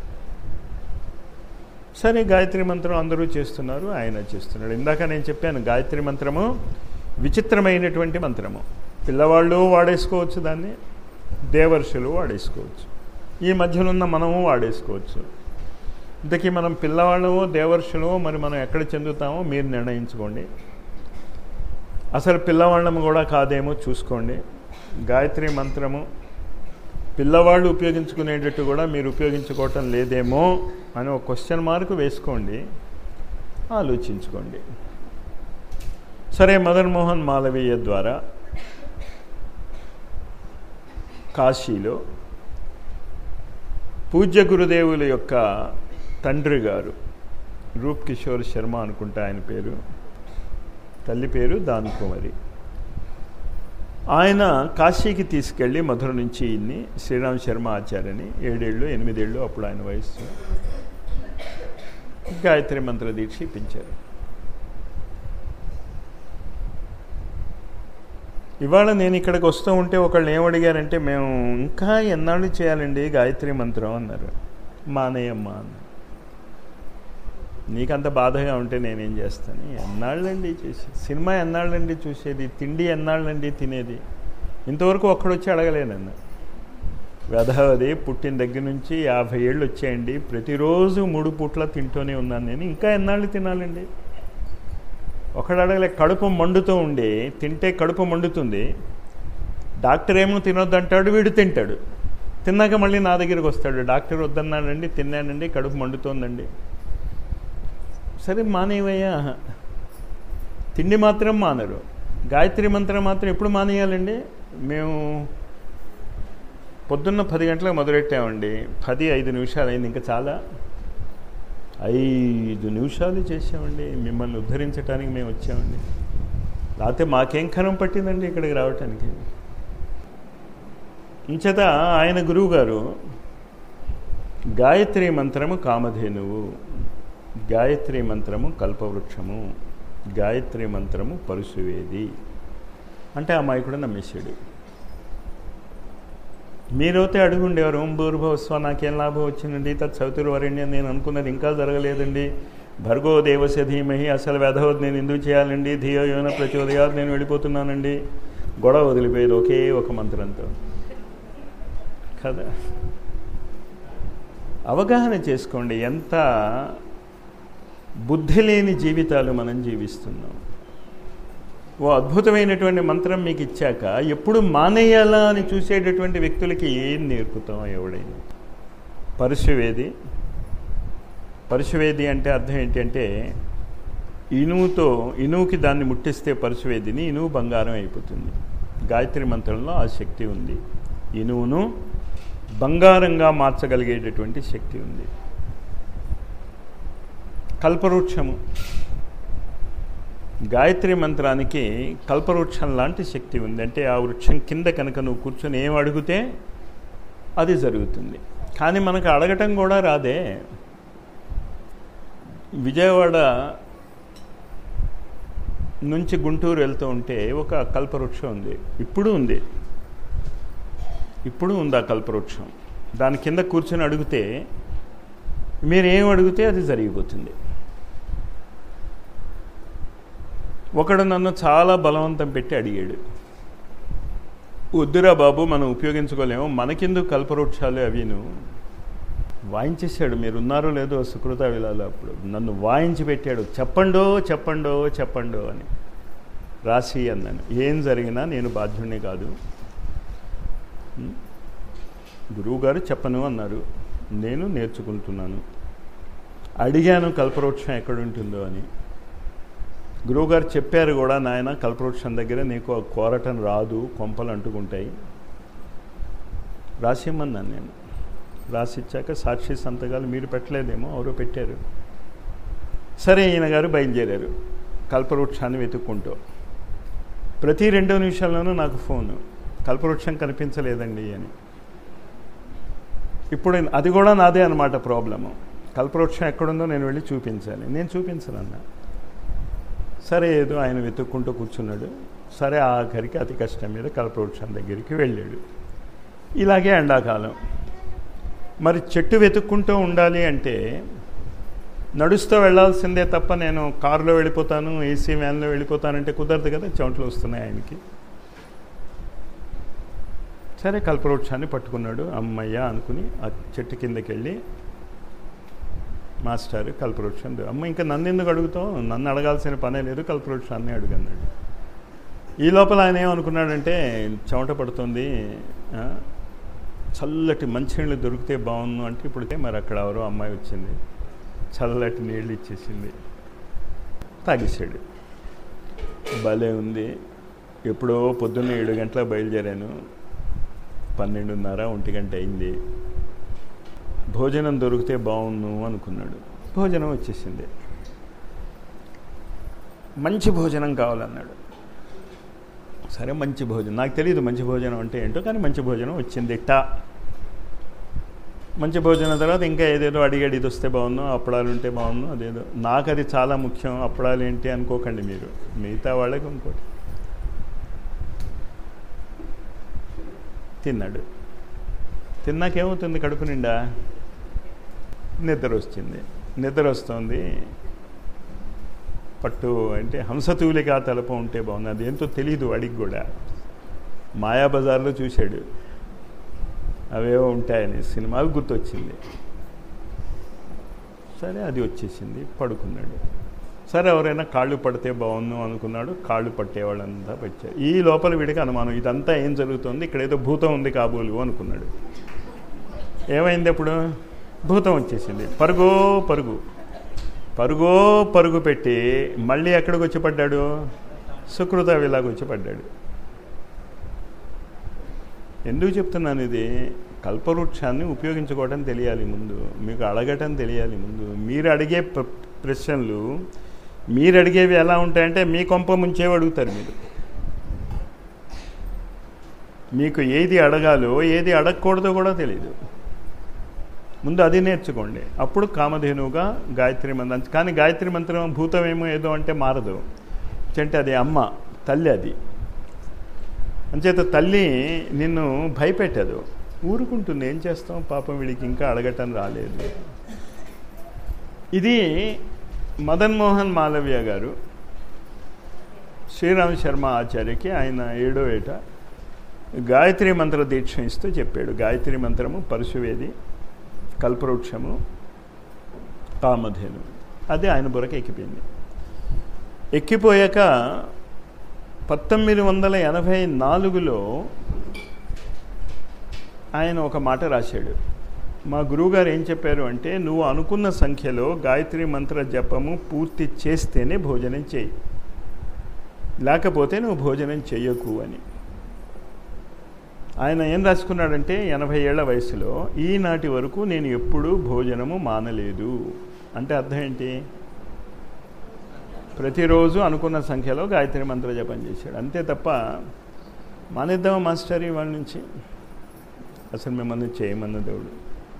సరే గాయత్రి మంత్రం అందరూ చేస్తున్నారు ఆయన చేస్తున్నాడు ఇందాక నేను చెప్పాను గాయత్రి మంత్రము విచిత్రమైనటువంటి మంత్రము పిల్లవాళ్ళు వాడేసుకోవచ్చు దాన్ని దేవర్షులు వాడేసుకోవచ్చు ఈ మధ్యలో ఉన్న మనము వాడేసుకోవచ్చు ఇంతకీ మనం పిల్లవాళ్ళమో దేవర్షులమో మరి మనం ఎక్కడ చెందుతామో మీరు నిర్ణయించుకోండి అసలు పిల్లవాళ్ళము కూడా కాదేమో చూసుకోండి గాయత్రి మంత్రము పిల్లవాళ్ళు ఉపయోగించుకునేటట్టు కూడా మీరు ఉపయోగించుకోవటం లేదేమో అని ఒక క్వశ్చన్ మార్క్ వేసుకోండి ఆలోచించుకోండి సరే మదన్ మోహన్ మాలవీయ ద్వారా కాశీలో పూజ్య గురుదేవుల యొక్క తండ్రి గారు రూప్ కిషోర్ శర్మ అనుకుంటా ఆయన పేరు తల్లి పేరు దాన్కుమరి ఆయన కాశీకి తీసుకెళ్ళి మధుర నుంచి ఇన్ని శ్రీరామ్ శర్మ ఆచార్యని ఏడేళ్ళు ఎనిమిదేళ్ళు అప్పుడు ఆయన వయస్సు గాయత్రి మంత్ర దీక్ష ఇప్పించారు ఇవాళ నేను ఇక్కడికి వస్తూ ఉంటే ఒకళ్ళు ఏమడిగారంటే మేము ఇంకా ఎన్నాళ్ళు చేయాలండి గాయత్రి మంత్రం అన్నారు మానేయమ్మ అన్నారు నీకంత బాధగా ఉంటే నేనేం చేస్తాను ఎన్నాళ్ళండి చేసి సినిమా ఎన్నాళ్ళండి చూసేది తిండి ఎన్నాళ్ళండి తినేది ఇంతవరకు ఒక్కడొచ్చి అడగలేనన్ను వెధవది పుట్టిన దగ్గర నుంచి యాభై ఏళ్ళు వచ్చాయండి ప్రతిరోజు మూడు పూట్ల తింటూనే ఉన్నాను నేను ఇంకా ఎన్నాళ్ళు తినాలండి ఒకడు అడగలే కడుపు మండుతూ ఉండి తింటే కడుపు మండుతుంది డాక్టర్ ఏమో తినొద్దంటాడు వీడు తింటాడు తిన్నాక మళ్ళీ నా దగ్గరికి వస్తాడు డాక్టర్ వద్దన్నాడండి తిన్నానండి కడుపు మండుతోందండి సరే మానేవయ్యా తిండి మాత్రం మానరు గాయత్రి మంత్రం మాత్రం ఎప్పుడు మానేయాలండి మేము పొద్దున్న పది గంటలకు మొదలెట్టామండి పది ఐదు నిమిషాలు అయింది ఇంకా చాలా ఐదు నిమిషాలు చేసామండి మిమ్మల్ని ఉద్ధరించడానికి మేము వచ్చామండి లేకపోతే మాకేం కరం పట్టిందండి ఇక్కడికి రావటానికి ఇంచేత ఆయన గురువు గారు గాయత్రి మంత్రము కామధేనువు గాయత్రి మంత్రము కల్పవృక్షము గాయత్రి మంత్రము పరుశువేది అంటే ఆ మాయకుడు నమ్మేశాడు మీరైతే అడుగుండేవారు ఓం భూర్భవస్వ నాకేం లాభం వచ్చిందండి తత్ చతుర్వరణ్యం నేను అనుకున్నది ఇంకా జరగలేదండి భర్గో దేవస్య ధీమహి అసలు వెధవద్ నేను ఎందుకు చేయాలండి ధియో యోన ప్రచోదయాలు నేను వెళ్ళిపోతున్నానండి గొడవ వదిలిపోయేది ఒకే ఒక మంత్రంతో కదా అవగాహన చేసుకోండి ఎంత బుద్ధి లేని జీవితాలు మనం జీవిస్తున్నాం ఓ అద్భుతమైనటువంటి మంత్రం మీకు ఇచ్చాక ఎప్పుడు మానేయాలా అని చూసేటటువంటి వ్యక్తులకి ఏం నేర్పుతాం ఎవడైనా పరుశువేది పరుశువేది అంటే అర్థం ఏంటంటే ఇనువుతో ఇనువుకి దాన్ని ముట్టిస్తే పరుశువేదిని ఇనువు బంగారం అయిపోతుంది గాయత్రి మంత్రంలో ఆ శక్తి ఉంది ఇనువును బంగారంగా మార్చగలిగేటటువంటి శక్తి ఉంది కల్పవృక్షము గాయత్రి మంత్రానికి కల్పవృక్షం లాంటి శక్తి ఉంది అంటే ఆ వృక్షం కింద కనుక నువ్వు కూర్చొని ఏం అడిగితే అది జరుగుతుంది కానీ మనకు అడగటం కూడా రాదే విజయవాడ నుంచి గుంటూరు వెళ్తూ ఉంటే ఒక కల్పవృక్షం ఉంది ఇప్పుడు ఉంది ఇప్పుడు ఉంది ఆ కల్పవృక్షం దాని కింద కూర్చొని అడిగితే మీరు ఏం అడిగితే అది జరిగిపోతుంది ఒకడు నన్ను చాలా బలవంతం పెట్టి అడిగాడు వద్దురా బాబు మనం ఉపయోగించుకోలేము మనకెందుకు కల్పవృక్షాలు అవిను వాయించేశాడు మీరు ఉన్నారో లేదో సుకృత విలాలు అప్పుడు నన్ను వాయించి పెట్టాడు చెప్పండో చెప్పండో చెప్పండో అని రాసి అన్నాను ఏం జరిగినా నేను బాధ్యుడిని కాదు గురువుగారు చెప్పను అన్నారు నేను నేర్చుకుంటున్నాను అడిగాను కల్పవృక్షం ఎక్కడ ఉంటుందో అని గురువుగారు చెప్పారు కూడా నాయన కల్పవృక్షం దగ్గర నీకు ఆ కోరటం రాదు కొంపలు అంటుకుంటాయి రాసిమ్మన్నాను నేను రాసిచ్చాక సాక్షి సంతకాలు మీరు పెట్టలేదేమో ఎవరో పెట్టారు సరే ఈయన గారు బయలుదేరారు కల్పవృక్షాన్ని వెతుక్కుంటూ ప్రతి రెండో నిమిషాల్లోనూ నాకు ఫోను కల్పవృక్షం కనిపించలేదండి అని ఇప్పుడు అది కూడా నాదే అనమాట ప్రాబ్లము కల్పవృక్షం ఎక్కడుందో నేను వెళ్ళి చూపించాలి నేను చూపించనన్నా సరే ఏదో ఆయన వెతుక్కుంటూ కూర్చున్నాడు సరే ఆఖరికి అతి కష్టం మీద కల్పవృక్షం దగ్గరికి వెళ్ళాడు ఇలాగే ఎండాకాలం మరి చెట్టు వెతుక్కుంటూ ఉండాలి అంటే నడుస్తూ వెళ్ళాల్సిందే తప్ప నేను కారులో వెళ్ళిపోతాను ఏసీ వ్యాన్లో వెళ్ళిపోతానంటే కుదరదు కదా చెమటలు వస్తున్నాయి ఆయనకి సరే కల్పవృక్షాన్ని పట్టుకున్నాడు అమ్మయ్య అనుకుని ఆ చెట్టు కిందకి వెళ్ళి మాస్టర్ కల్పవృక్షం అమ్మ ఇంకా నన్ను ఎందుకు అడుగుతావు నన్ను అడగాల్సిన పనే లేదు కల్పవృక్షాన్ని అడుగన్నాడు ఈ లోపల ఆయన ఏమనుకున్నాడంటే చెమట పడుతుంది ఆ, చల్లటి మంచినీళ్ళు దొరికితే బాగుండు అంటే ఇప్పుడు మరి అక్కడ ఎవరో అమ్మాయి వచ్చింది చల్లటి నీళ్ళు ఇచ్చేసింది తాగేసాడు భలే ఉంది ఎప్పుడో పొద్దున్న ఏడు గంటలకు బయలుదేరాను పన్నెండున్నర ఒంటి గంట అయింది భోజనం దొరికితే బాగుండు అనుకున్నాడు భోజనం వచ్చేసింది మంచి భోజనం కావాలన్నాడు సరే మంచి భోజనం నాకు తెలియదు మంచి భోజనం అంటే ఏంటో కానీ మంచి భోజనం వచ్చింది ఇట్టా మంచి భోజనం తర్వాత ఇంకా ఏదేదో అడిగాడు ఇది వస్తే బాగుండు అప్పడాలు ఉంటే బాగుండు అదేదో నాకు అది చాలా ముఖ్యం అప్పడాలు ఏంటి అనుకోకండి మీరు మిగతా వాళ్ళకి ఇంకోటి తిన్నాడు తిన్నాకేమవుతుంది కడుపు నిండా నిద్ర వచ్చింది నిద్ర వస్తుంది పట్టు అంటే హంసతూలిగా తలప ఉంటే బాగుంది అది ఏంటో తెలియదు వాడికి కూడా మాయాబజార్లో చూశాడు అవేవో ఉంటాయని సినిమాలు గుర్తొచ్చింది సరే అది వచ్చేసింది పడుకున్నాడు సరే ఎవరైనా కాళ్ళు పడితే బాగుండు అనుకున్నాడు కాళ్ళు పట్టేవాళ్ళంతా పెట్టారు ఈ లోపల వీడికి అనుమానం ఇదంతా ఏం జరుగుతుంది ఇక్కడ ఏదో భూతం ఉంది కాబోలు అనుకున్నాడు ఏమైంది అప్పుడు భూతం వచ్చేసింది పరుగో పరుగు పరుగో పరుగు పెట్టి మళ్ళీ ఎక్కడికి వచ్చి పడ్డాడు సుకృత విలాగా వచ్చి పడ్డాడు ఎందుకు చెప్తున్నాను ఇది కల్పవృక్షాన్ని ఉపయోగించుకోవడం తెలియాలి ముందు మీకు అడగటం తెలియాలి ముందు మీరు అడిగే ప్ర- ప్రశ్నలు మీరు అడిగేవి ఎలా ఉంటాయంటే మీ కొంప ముంచేవి అడుగుతారు మీరు మీకు ఏది అడగాలో ఏది అడగకూడదో కూడా తెలియదు ముందు అది నేర్చుకోండి అప్పుడు కామధేనువుగా గాయత్రి మంత్రం కానీ గాయత్రి మంత్రం భూతమేమో ఏదో అంటే మారదు అంటే అది అమ్మ తల్లి అది అంచేత తల్లి నిన్ను భయపెట్టదు ఊరుకుంటుంది ఏం చేస్తాం పాపం వీడికి ఇంకా అడగటం రాలేదు ఇది మదన్ మోహన్ మాలవ్య గారు శ్రీరామ్ శర్మ ఆచార్యకి ఆయన ఏడో ఏట గాయత్రి మంత్ర దీక్ష ఇస్తూ చెప్పాడు గాయత్రి మంత్రము పరశువేది కల్పవృక్షము కామధేను అది ఆయన బుర్రకి ఎక్కిపోయింది ఎక్కిపోయాక పంతొమ్మిది వందల ఎనభై నాలుగులో ఆయన ఒక మాట రాశాడు మా గురువుగారు ఏం చెప్పారు అంటే నువ్వు అనుకున్న సంఖ్యలో గాయత్రి మంత్ర జపము పూర్తి చేస్తేనే భోజనం చేయి లేకపోతే నువ్వు భోజనం చెయ్యకు అని ఆయన ఏం రాసుకున్నాడంటే ఎనభై ఏళ్ల వయసులో ఈనాటి వరకు నేను ఎప్పుడూ భోజనము మానలేదు అంటే అర్థం ఏంటి ప్రతిరోజు అనుకున్న సంఖ్యలో గాయత్రి మంత్ర జపం చేశాడు అంతే తప్ప మానేద్దామా మాస్టర్ వాళ్ళ నుంచి అసలు మిమ్మల్ని చేయమన్న దేవుడు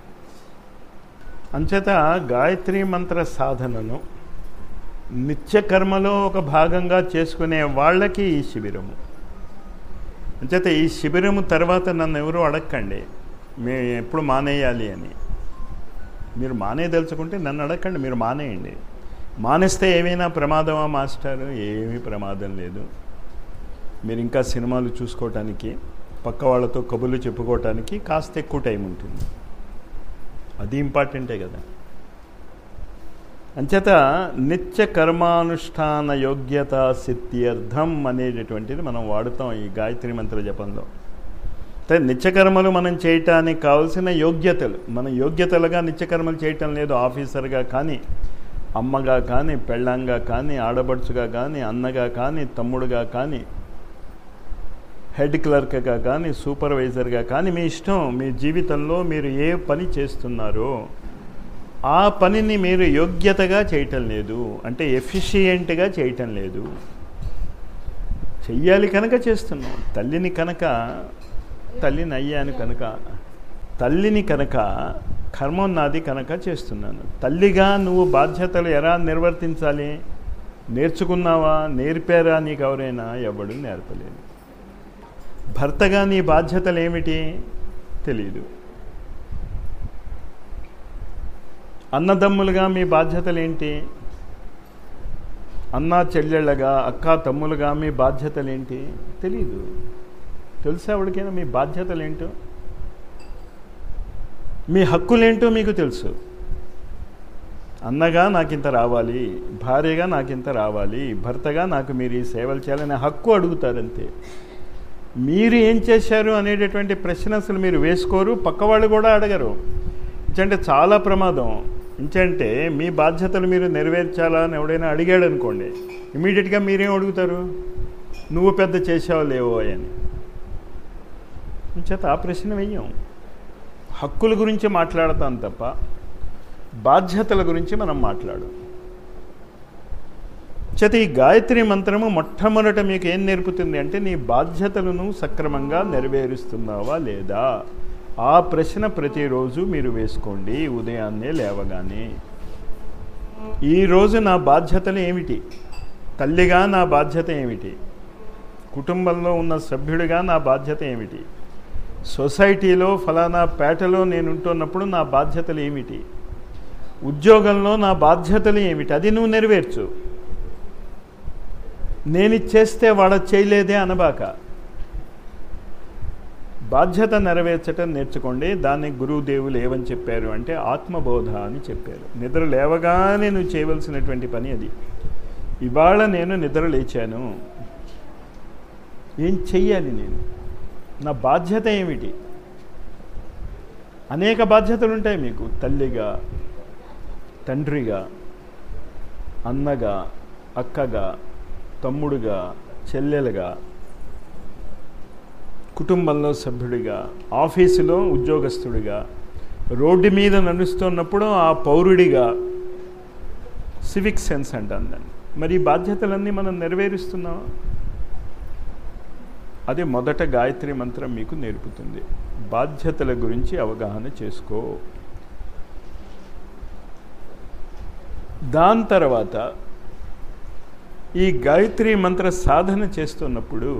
అంచేత గాయత్రి మంత్ర సాధనను నిత్య కర్మలో ఒక భాగంగా చేసుకునే వాళ్ళకి ఈ శిబిరము అంచేత ఈ శిబిరము తర్వాత నన్ను ఎవరూ అడగకండి మేము ఎప్పుడు మానేయాలి అని మీరు మానేదలుచుకుంటే నన్ను అడగండి మీరు మానేయండి మానేస్తే ఏమైనా ప్రమాదమా మాస్టర్ ఏమీ ప్రమాదం లేదు మీరు ఇంకా సినిమాలు చూసుకోవటానికి పక్క వాళ్ళతో కబుర్లు చెప్పుకోవటానికి కాస్త ఎక్కువ టైం ఉంటుంది అది ఇంపార్టెంటే కదా అంచేత నిత్య కర్మానుష్ఠాన యోగ్యత సిద్ధ్యర్థం అనేటటువంటిది మనం వాడుతాం ఈ గాయత్రి మంత్ర జపంలో అంటే నిత్యకర్మలు మనం చేయటానికి కావాల్సిన యోగ్యతలు మన యోగ్యతలుగా నిత్యకర్మలు చేయటం లేదు ఆఫీసర్గా కానీ అమ్మగా కానీ పెళ్ళంగా కానీ ఆడబడుచుగా కానీ అన్నగా కానీ తమ్ముడుగా కానీ హెడ్ క్లర్క్గా కానీ సూపర్వైజర్గా కానీ మీ ఇష్టం మీ జీవితంలో మీరు ఏ పని చేస్తున్నారో ఆ పనిని మీరు యోగ్యతగా చేయటం లేదు అంటే ఎఫిషియెంట్గా చేయటం లేదు చెయ్యాలి కనుక చేస్తున్నాం తల్లిని కనుక తల్లిని అయ్యాను కనుక తల్లిని కనుక కర్మం నాది కనుక చేస్తున్నాను తల్లిగా నువ్వు బాధ్యతలు ఎలా నిర్వర్తించాలి నేర్చుకున్నావా నేర్పారా నీకు ఎవరైనా ఎవడు నేర్పలేదు భర్తగా నీ బాధ్యతలు ఏమిటి తెలియదు అన్నదమ్ములుగా మీ బాధ్యతలు ఏంటి అన్న చెల్లెళ్ళగా అక్క తమ్ములుగా మీ బాధ్యతలు ఏంటి తెలీదు తెలుసా ఎవరికైనా మీ బాధ్యతలు ఏంటో మీ హక్కులేంటో మీకు తెలుసు అన్నగా నాకింత రావాలి భార్యగా నాకింత రావాలి భర్తగా నాకు మీరు ఈ సేవలు చేయాలనే హక్కు అడుగుతారంతే మీరు ఏం చేశారు అనేటటువంటి ప్రశ్న అసలు మీరు వేసుకోరు పక్కవాళ్ళు కూడా అడగరు అంటే చాలా ప్రమాదం ఇంచంటే మీ బాధ్యతలు మీరు నెరవేర్చాలా అని ఎవడైనా అడిగాడు అనుకోండి ఇమీడియట్గా మీరేం అడుగుతారు నువ్వు పెద్ద చేసావు లేవో అని చేత ఆ ప్రశ్న వెయ్యం హక్కుల గురించి మాట్లాడతాం తప్ప బాధ్యతల గురించి మనం మాట్లాడు చేత ఈ గాయత్రి మంత్రము మొట్టమొదట మీకు ఏం నేర్పుతుంది అంటే నీ బాధ్యతలను సక్రమంగా నెరవేరుస్తున్నావా లేదా ఆ ప్రశ్న ప్రతిరోజు మీరు వేసుకోండి ఉదయాన్నే లేవగానే ఈరోజు నా బాధ్యతలు ఏమిటి తల్లిగా నా బాధ్యత ఏమిటి కుటుంబంలో ఉన్న సభ్యుడిగా నా బాధ్యత ఏమిటి సొసైటీలో ఫలానా పేటలో నేను ఉంటున్నప్పుడు నా బాధ్యతలు ఏమిటి ఉద్యోగంలో నా బాధ్యతలు ఏమిటి అది నువ్వు నెరవేర్చు నేను చేస్తే వాడ చేయలేదే అనబాక బాధ్యత నెరవేర్చటం నేర్చుకోండి దాన్ని గురువుదేవులు ఏమని చెప్పారు అంటే ఆత్మబోధ అని చెప్పారు నిద్ర లేవగానే నువ్వు చేయవలసినటువంటి పని అది ఇవాళ నేను నిద్ర లేచాను ఏం చెయ్యాలి నేను నా బాధ్యత ఏమిటి అనేక బాధ్యతలు ఉంటాయి మీకు తల్లిగా తండ్రిగా అన్నగా అక్కగా తమ్ముడుగా చెల్లెలుగా కుటుంబంలో సభ్యుడిగా ఆఫీసులో ఉద్యోగస్తుడిగా రోడ్డు మీద నడుస్తున్నప్పుడు ఆ పౌరుడిగా సివిక్ సెన్స్ అంటాం దాన్ని మరి ఈ బాధ్యతలన్నీ మనం నెరవేరుస్తున్నాం అది మొదట గాయత్రి మంత్రం మీకు నేర్పుతుంది బాధ్యతల గురించి అవగాహన చేసుకో దాని తర్వాత ఈ గాయత్రి మంత్ర సాధన చేస్తున్నప్పుడు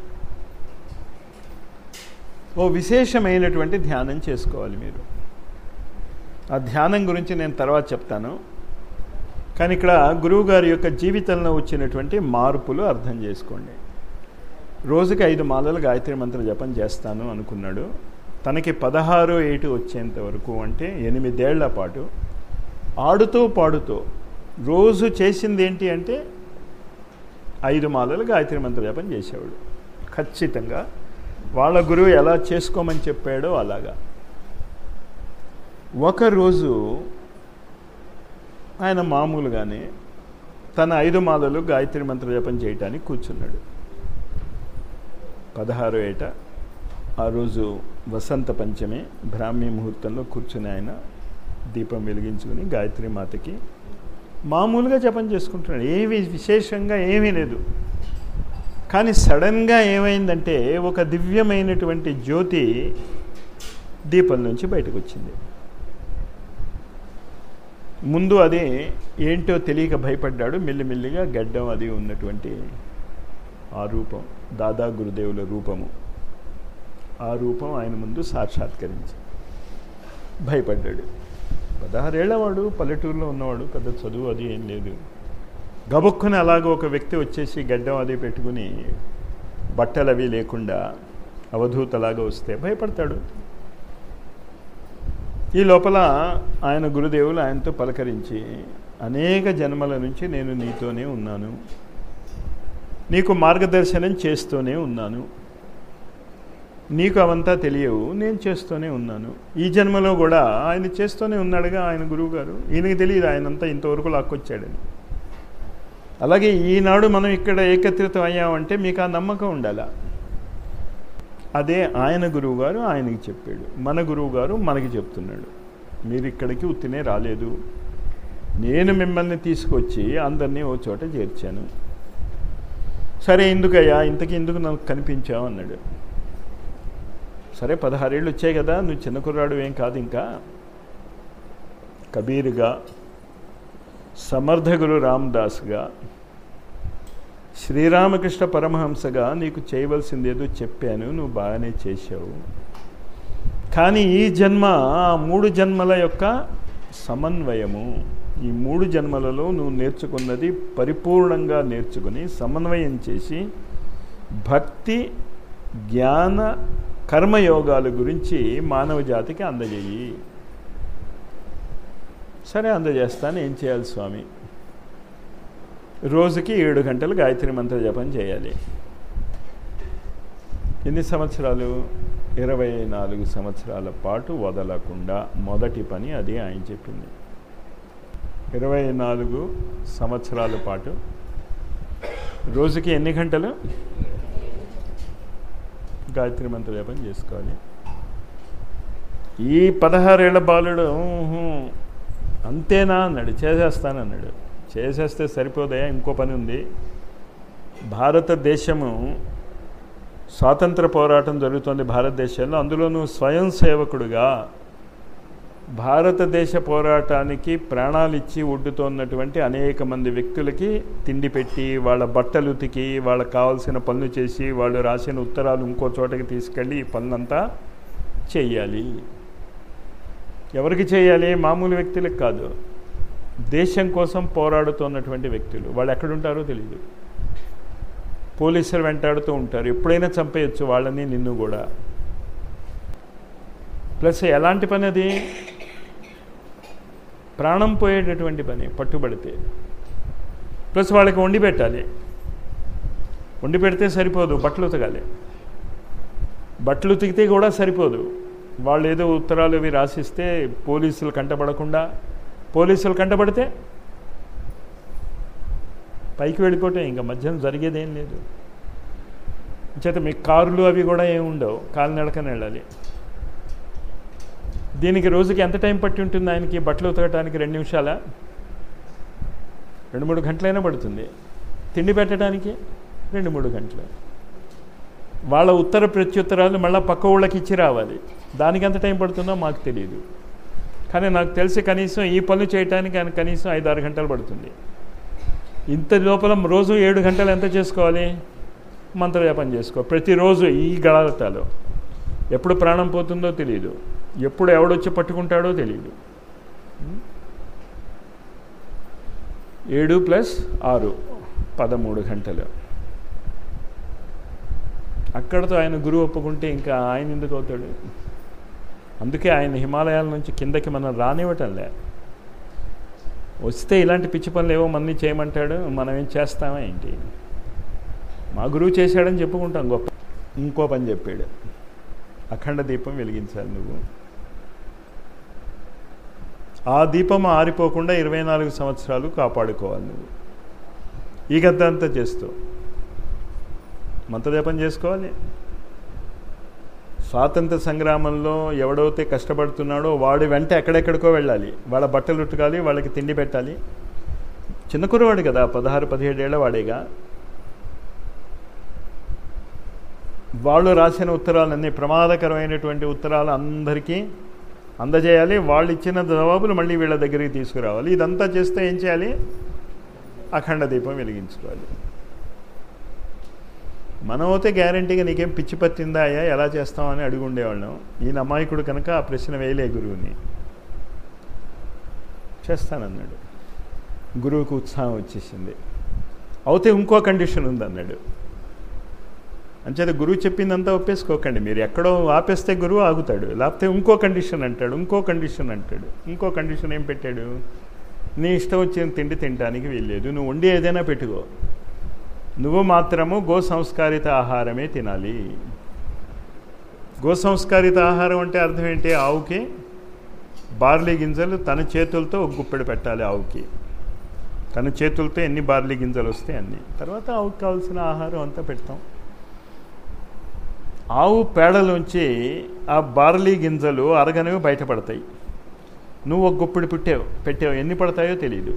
ఓ విశేషమైనటువంటి ధ్యానం చేసుకోవాలి మీరు ఆ ధ్యానం గురించి నేను తర్వాత చెప్తాను కానీ ఇక్కడ గురువుగారి యొక్క జీవితంలో వచ్చినటువంటి మార్పులు అర్థం చేసుకోండి రోజుకి ఐదు మాలలు గాయత్రి మంత్ర జపం చేస్తాను అనుకున్నాడు తనకి పదహారు ఏటు వచ్చేంత వరకు అంటే ఎనిమిదేళ్ల పాటు ఆడుతూ పాడుతూ రోజు చేసింది ఏంటి అంటే ఐదు మాలలు గాయత్రి మంత్ర జపం చేసేవాడు ఖచ్చితంగా వాళ్ళ గురువు ఎలా చేసుకోమని చెప్పాడో అలాగా ఒకరోజు ఆయన మామూలుగానే తన ఐదు మాలలు గాయత్రి మంత్ర జపం చేయటానికి కూర్చున్నాడు పదహారు ఏట ఆ రోజు వసంత పంచమి బ్రాహ్మీ ముహూర్తంలో కూర్చుని ఆయన దీపం వెలిగించుకుని గాయత్రి మాతకి మామూలుగా జపం చేసుకుంటున్నాడు ఏమి విశేషంగా ఏమీ లేదు కానీ సడన్గా ఏమైందంటే ఒక దివ్యమైనటువంటి జ్యోతి దీపం నుంచి బయటకు వచ్చింది ముందు అది ఏంటో తెలియక భయపడ్డాడు మెల్లిమెల్లిగా గడ్డం అది ఉన్నటువంటి ఆ రూపం దాదా గురుదేవుల రూపము ఆ రూపం ఆయన ముందు సాక్షాత్కరించి భయపడ్డాడు పదహారేళ్లవాడు పల్లెటూరులో ఉన్నవాడు పెద్ద చదువు అది ఏం లేదు గబుక్కుని అలాగ ఒక వ్యక్తి వచ్చేసి గడ్డం అది పెట్టుకుని బట్టలు అవి లేకుండా అవధూతలాగా వస్తే భయపడతాడు ఈ లోపల ఆయన గురుదేవులు ఆయనతో పలకరించి అనేక జన్మల నుంచి నేను నీతోనే ఉన్నాను నీకు మార్గదర్శనం చేస్తూనే ఉన్నాను నీకు అవంతా తెలియవు నేను చేస్తూనే ఉన్నాను ఈ జన్మలో కూడా ఆయన చేస్తూనే ఉన్నాడుగా ఆయన గురువు గారు ఈయనకి తెలియదు ఆయనంతా ఇంతవరకు లాక్కొచ్చాడని అలాగే ఈనాడు మనం ఇక్కడ ఏకత్రితం అయ్యామంటే మీకు ఆ నమ్మకం ఉండాలా అదే ఆయన గురువు గారు ఆయనకి చెప్పాడు మన గురువు గారు మనకి చెప్తున్నాడు మీరు ఇక్కడికి ఉత్తినే రాలేదు నేను మిమ్మల్ని తీసుకొచ్చి అందరినీ ఓ చోట చేర్చాను సరే ఎందుకయ్యా ఇంతకి ఎందుకు నాకు కనిపించావు అన్నాడు సరే పదహారేళ్ళు వచ్చాయి కదా నువ్వు చిన్న కుర్రాడు ఏం కాదు ఇంకా కబీర్గా సమర్థ గురు రామదాస్గా శ్రీరామకృష్ణ పరమహంసగా నీకు చేయవలసింది ఏదో చెప్పాను నువ్వు బాగానే చేశావు కానీ ఈ జన్మ ఆ మూడు జన్మల యొక్క సమన్వయము ఈ మూడు జన్మలలో నువ్వు నేర్చుకున్నది పరిపూర్ణంగా నేర్చుకుని సమన్వయం చేసి భక్తి జ్ఞాన కర్మయోగాల గురించి మానవ జాతికి అందజేయి సరే అందజేస్తాను ఏం చేయాలి స్వామి రోజుకి ఏడు గంటలు గాయత్రి మంత్ర జపం చేయాలి ఎన్ని సంవత్సరాలు ఇరవై నాలుగు సంవత్సరాల పాటు వదలకుండా మొదటి పని అది ఆయన చెప్పింది ఇరవై నాలుగు సంవత్సరాల పాటు రోజుకి ఎన్ని గంటలు గాయత్రి మంత్ర జపం చేసుకోవాలి ఈ పదహారేళ్ల బాలుడు "ఊహు, అంతేనా అన్నాడు చేసేస్తానన్నాడు చేసేస్తే సరిపోదయా ఇంకో పని ఉంది భారతదేశము స్వాతంత్ర పోరాటం జరుగుతోంది భారతదేశంలో అందులోనూ స్వయం సేవకుడుగా భారతదేశ పోరాటానికి ప్రాణాలిచ్చి ఒడ్డుతోన్నటువంటి అనేక మంది వ్యక్తులకి తిండి పెట్టి వాళ్ళ బట్టలు ఉతికి వాళ్ళకి కావాల్సిన పనులు చేసి వాళ్ళు రాసిన ఉత్తరాలు ఇంకో చోటకి తీసుకెళ్ళి ఈ పనులంతా చెయ్యాలి ఎవరికి చేయాలి మామూలు వ్యక్తులకు కాదు దేశం కోసం పోరాడుతున్నటువంటి వ్యక్తులు వాళ్ళు ఎక్కడుంటారో తెలియదు పోలీసులు వెంటాడుతూ ఉంటారు ఎప్పుడైనా చంపేయచ్చు వాళ్ళని నిన్ను కూడా ప్లస్ ఎలాంటి పని అది ప్రాణం పోయేటటువంటి పని పట్టుబడితే ప్లస్ వాళ్ళకి వండి పెట్టాలి వండి పెడితే సరిపోదు బట్టలు ఉతకాలి బట్టలు ఉతికితే కూడా సరిపోదు వాళ్ళు ఏదో ఉత్తరాలు ఇవి రాసిస్తే పోలీసులు కంటపడకుండా పోలీసులు కంటపడితే పైకి వెళ్ళిపోతే ఇంకా మధ్యాహ్నం జరిగేదేం లేదు చేత మీ కార్లు అవి కూడా ఏమి ఉండవు కాలినడకన వెళ్ళాలి దీనికి రోజుకి ఎంత టైం పట్టి ఉంటుంది ఆయనకి బట్టలు ఉతకడానికి రెండు నిమిషాల రెండు మూడు గంటలైనా పడుతుంది తిండి పెట్టడానికి రెండు మూడు గంటలు వాళ్ళ ఉత్తర ప్రత్యుత్తరాలు మళ్ళీ పక్క ఊళ్ళకి ఇచ్చి రావాలి దానికి ఎంత టైం పడుతుందో మాకు తెలియదు కానీ నాకు తెలిసి కనీసం ఈ పనులు చేయడానికి ఆయన కనీసం ఐదు ఆరు గంటలు పడుతుంది ఇంత లోపల రోజు ఏడు గంటలు ఎంత చేసుకోవాలి మంత్రజపం చేసుకో ప్రతిరోజు ఈ గళాలతాలో ఎప్పుడు ప్రాణం పోతుందో తెలియదు ఎప్పుడు ఎవడొచ్చి పట్టుకుంటాడో తెలియదు ఏడు ప్లస్ ఆరు పదమూడు గంటలు అక్కడతో ఆయన గురువు ఒప్పుకుంటే ఇంకా ఆయన ఎందుకు అవుతాడు అందుకే ఆయన హిమాలయాల నుంచి కిందకి మనం రానివ్వటంలే వస్తే ఇలాంటి పిచ్చి పనులు ఏవో మన్ని చేయమంటాడు మనం ఏం చేస్తామా ఏంటి మా గురువు చేశాడని చెప్పుకుంటాం గొప్ప ఇంకో పని చెప్పాడు అఖండ దీపం వెలిగించాలి నువ్వు ఆ దీపం ఆరిపోకుండా ఇరవై నాలుగు సంవత్సరాలు కాపాడుకోవాలి నువ్వు ఈ గద్దంతా చేస్తూ మంత్రజపం చేసుకోవాలి స్వాతంత్ర సంగ్రామంలో ఎవడైతే కష్టపడుతున్నాడో వాడి వెంట ఎక్కడెక్కడికో వెళ్ళాలి వాళ్ళ బట్టలు ఉట్టుకాలి వాళ్ళకి తిండి పెట్టాలి చిన్న కురవాడు కదా పదహారు పదిహేడేళ్ల వాడేగా వాళ్ళు రాసిన ఉత్తరాలన్నీ ప్రమాదకరమైనటువంటి ఉత్తరాలు అందరికీ అందజేయాలి వాళ్ళు ఇచ్చిన జవాబులు మళ్ళీ వీళ్ళ దగ్గరికి తీసుకురావాలి ఇదంతా చేస్తే ఏం చేయాలి అఖండ దీపం వెలిగించుకోవాలి మనం అయితే గ్యారంటీగా నీకేం పిచ్చి పట్టిందా అయ్యా ఎలా చేస్తామని అడిగి ఉండేవాళ్ళం ఈయన అమాయకుడు కనుక ఆ ప్రశ్న వేయలే గురువుని చేస్తానన్నాడు గురువుకు ఉత్సాహం వచ్చేసింది అయితే ఇంకో కండిషన్ ఉందన్నాడు అంచేత గురువు చెప్పిందంతా ఒప్పేసుకోకండి మీరు ఎక్కడో ఆపేస్తే గురువు ఆగుతాడు లేకపోతే ఇంకో కండిషన్ అంటాడు ఇంకో కండిషన్ అంటాడు ఇంకో కండిషన్ ఏం పెట్టాడు నీ ఇష్టం వచ్చిన తిండి తినడానికి వీల్లేదు నువ్వు వండి ఏదైనా పెట్టుకో నువ్వు మాత్రము గో సంస్కారిత ఆహారమే తినాలి గోసంస్కారిత ఆహారం అంటే అర్థం ఏంటి ఆవుకి బార్లీ గింజలు తన చేతులతో ఒక గుప్పెడు పెట్టాలి ఆవుకి తన చేతులతో ఎన్ని బార్లీ గింజలు వస్తాయి అన్ని తర్వాత ఆవుకి కావాల్సిన ఆహారం అంతా పెడతాం ఆవు పేడలోంచి ఆ బార్లీ గింజలు అరగనవి బయటపడతాయి నువ్వు ఒక గుప్పెడు పుట్టావు పెట్టావు ఎన్ని పడతాయో తెలియదు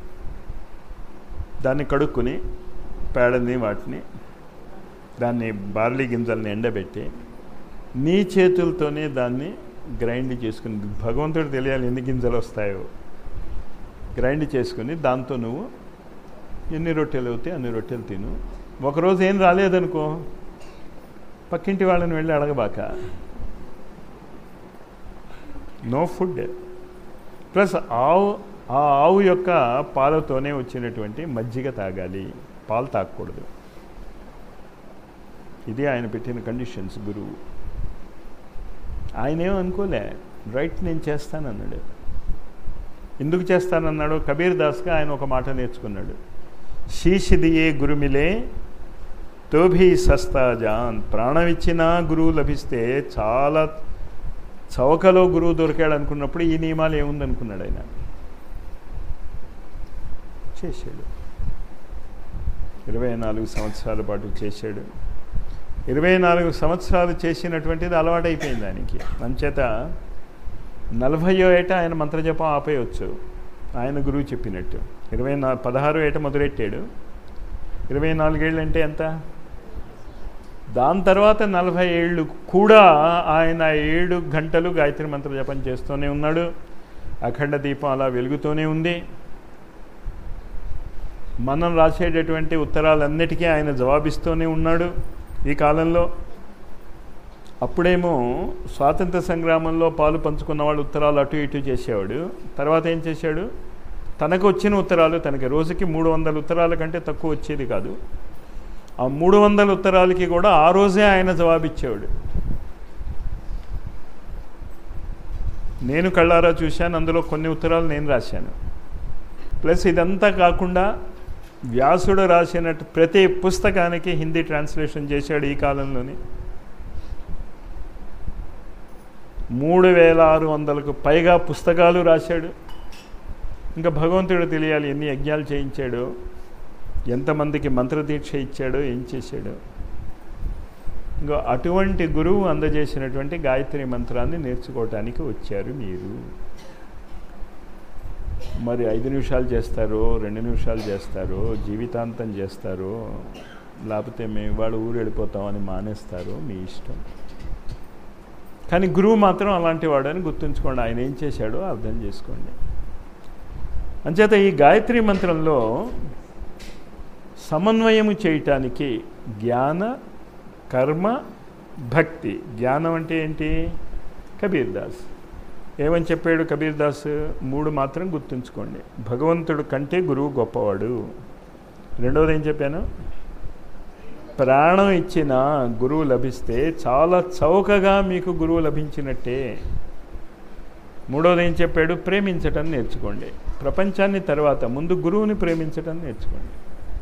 దాన్ని కడుక్కుని పేడని వాటిని దాన్ని బార్లీ గింజల్ని ఎండబెట్టి నీ చేతులతోనే దాన్ని గ్రైండ్ చేసుకుని భగవంతుడు తెలియాలి ఎన్ని గింజలు వస్తాయో గ్రైండ్ చేసుకుని దాంతో నువ్వు ఎన్ని రొట్టెలు అవుతాయి అన్ని రొట్టెలు తిను ఒకరోజు ఏం రాలేదనుకో పక్కింటి వాళ్ళని వెళ్ళి అడగబాక నో ఫుడ్ ప్లస్ ఆవు ఆ ఆవు యొక్క పాలతోనే వచ్చినటువంటి మజ్జిగ తాగాలి పాలు తాగకూడదు ఇది ఆయన పెట్టిన కండిషన్స్ గురువు ఆయన ఏం అనుకోలే రైట్ నేను చేస్తానన్నాడు ఎందుకు చేస్తానన్నాడు కబీర్ దాస్గా ఆయన ఒక మాట నేర్చుకున్నాడు శీషిదియే గురుమిలే తోభి సస్తా జాన్ ప్రాణం ఇచ్చినా గురువు లభిస్తే చాలా చౌకలో గురువు దొరికాడు అనుకున్నప్పుడు ఈ నియమాలు ఏముందనుకున్నాడు ఆయన చేశాడు ఇరవై నాలుగు సంవత్సరాల పాటు చేశాడు ఇరవై నాలుగు సంవత్సరాలు చేసినటువంటిది అలవాటైపోయింది దానికి అంచేత నలభయో ఏట ఆయన మంత్రజపం ఆపేయవచ్చు ఆయన గురువు చెప్పినట్టు ఇరవై నా పదహారు ఏట మొదలెట్టాడు ఇరవై నాలుగేళ్ళు అంటే ఎంత దాని తర్వాత నలభై ఏళ్ళు కూడా ఆయన ఏడు గంటలు గాయత్రి మంత్ర జపం చేస్తూనే ఉన్నాడు అఖండ దీపం అలా వెలుగుతూనే ఉంది మనం రాసేటటువంటి ఉత్తరాలన్నిటికీ ఆయన జవాబిస్తూనే ఉన్నాడు ఈ కాలంలో అప్పుడేమో స్వాతంత్ర సంగ్రామంలో పాలు పంచుకున్న వాళ్ళు ఉత్తరాలు అటు ఇటు చేసేవాడు తర్వాత ఏం చేశాడు తనకు వచ్చిన ఉత్తరాలు తనకి రోజుకి మూడు వందల ఉత్తరాల కంటే తక్కువ వచ్చేది కాదు ఆ మూడు వందల ఉత్తరాలకి కూడా ఆ రోజే ఆయన జవాబిచ్చేవాడు నేను కళ్ళారా చూశాను అందులో కొన్ని ఉత్తరాలు నేను రాశాను ప్లస్ ఇదంతా కాకుండా వ్యాసుడు రాసినట్టు ప్రతి పుస్తకానికి హిందీ ట్రాన్స్లేషన్ చేశాడు ఈ కాలంలోని మూడు వేల ఆరు వందలకు పైగా పుస్తకాలు రాశాడు ఇంకా భగవంతుడు తెలియాలి ఎన్ని యజ్ఞాలు చేయించాడో ఎంతమందికి మంత్రదీక్ష ఇచ్చాడో ఏం చేశాడో ఇంకా అటువంటి గురువు అందజేసినటువంటి గాయత్రి మంత్రాన్ని నేర్చుకోవటానికి వచ్చారు మీరు మరి ఐదు నిమిషాలు చేస్తారో రెండు నిమిషాలు చేస్తారో జీవితాంతం చేస్తారో లేకపోతే మేము ఇవాళ ఊరు వెళ్ళిపోతామని మానేస్తారో మీ ఇష్టం కానీ గురువు మాత్రం అలాంటి వాడని గుర్తుంచుకోండి ఆయన ఏం చేశాడో అర్థం చేసుకోండి అంచేత ఈ గాయత్రి మంత్రంలో సమన్వయము చేయటానికి జ్ఞాన కర్మ భక్తి జ్ఞానం అంటే ఏంటి కబీర్ దాస్ ఏమని చెప్పాడు కబీర్ దాస్ మూడు మాత్రం గుర్తుంచుకోండి భగవంతుడు కంటే గురువు గొప్పవాడు రెండవది ఏం చెప్పాను ప్రాణం ఇచ్చిన గురువు లభిస్తే చాలా చౌకగా మీకు గురువు లభించినట్టే మూడవది ఏం చెప్పాడు ప్రేమించటం నేర్చుకోండి ప్రపంచాన్ని తర్వాత ముందు గురువుని ప్రేమించటం నేర్చుకోండి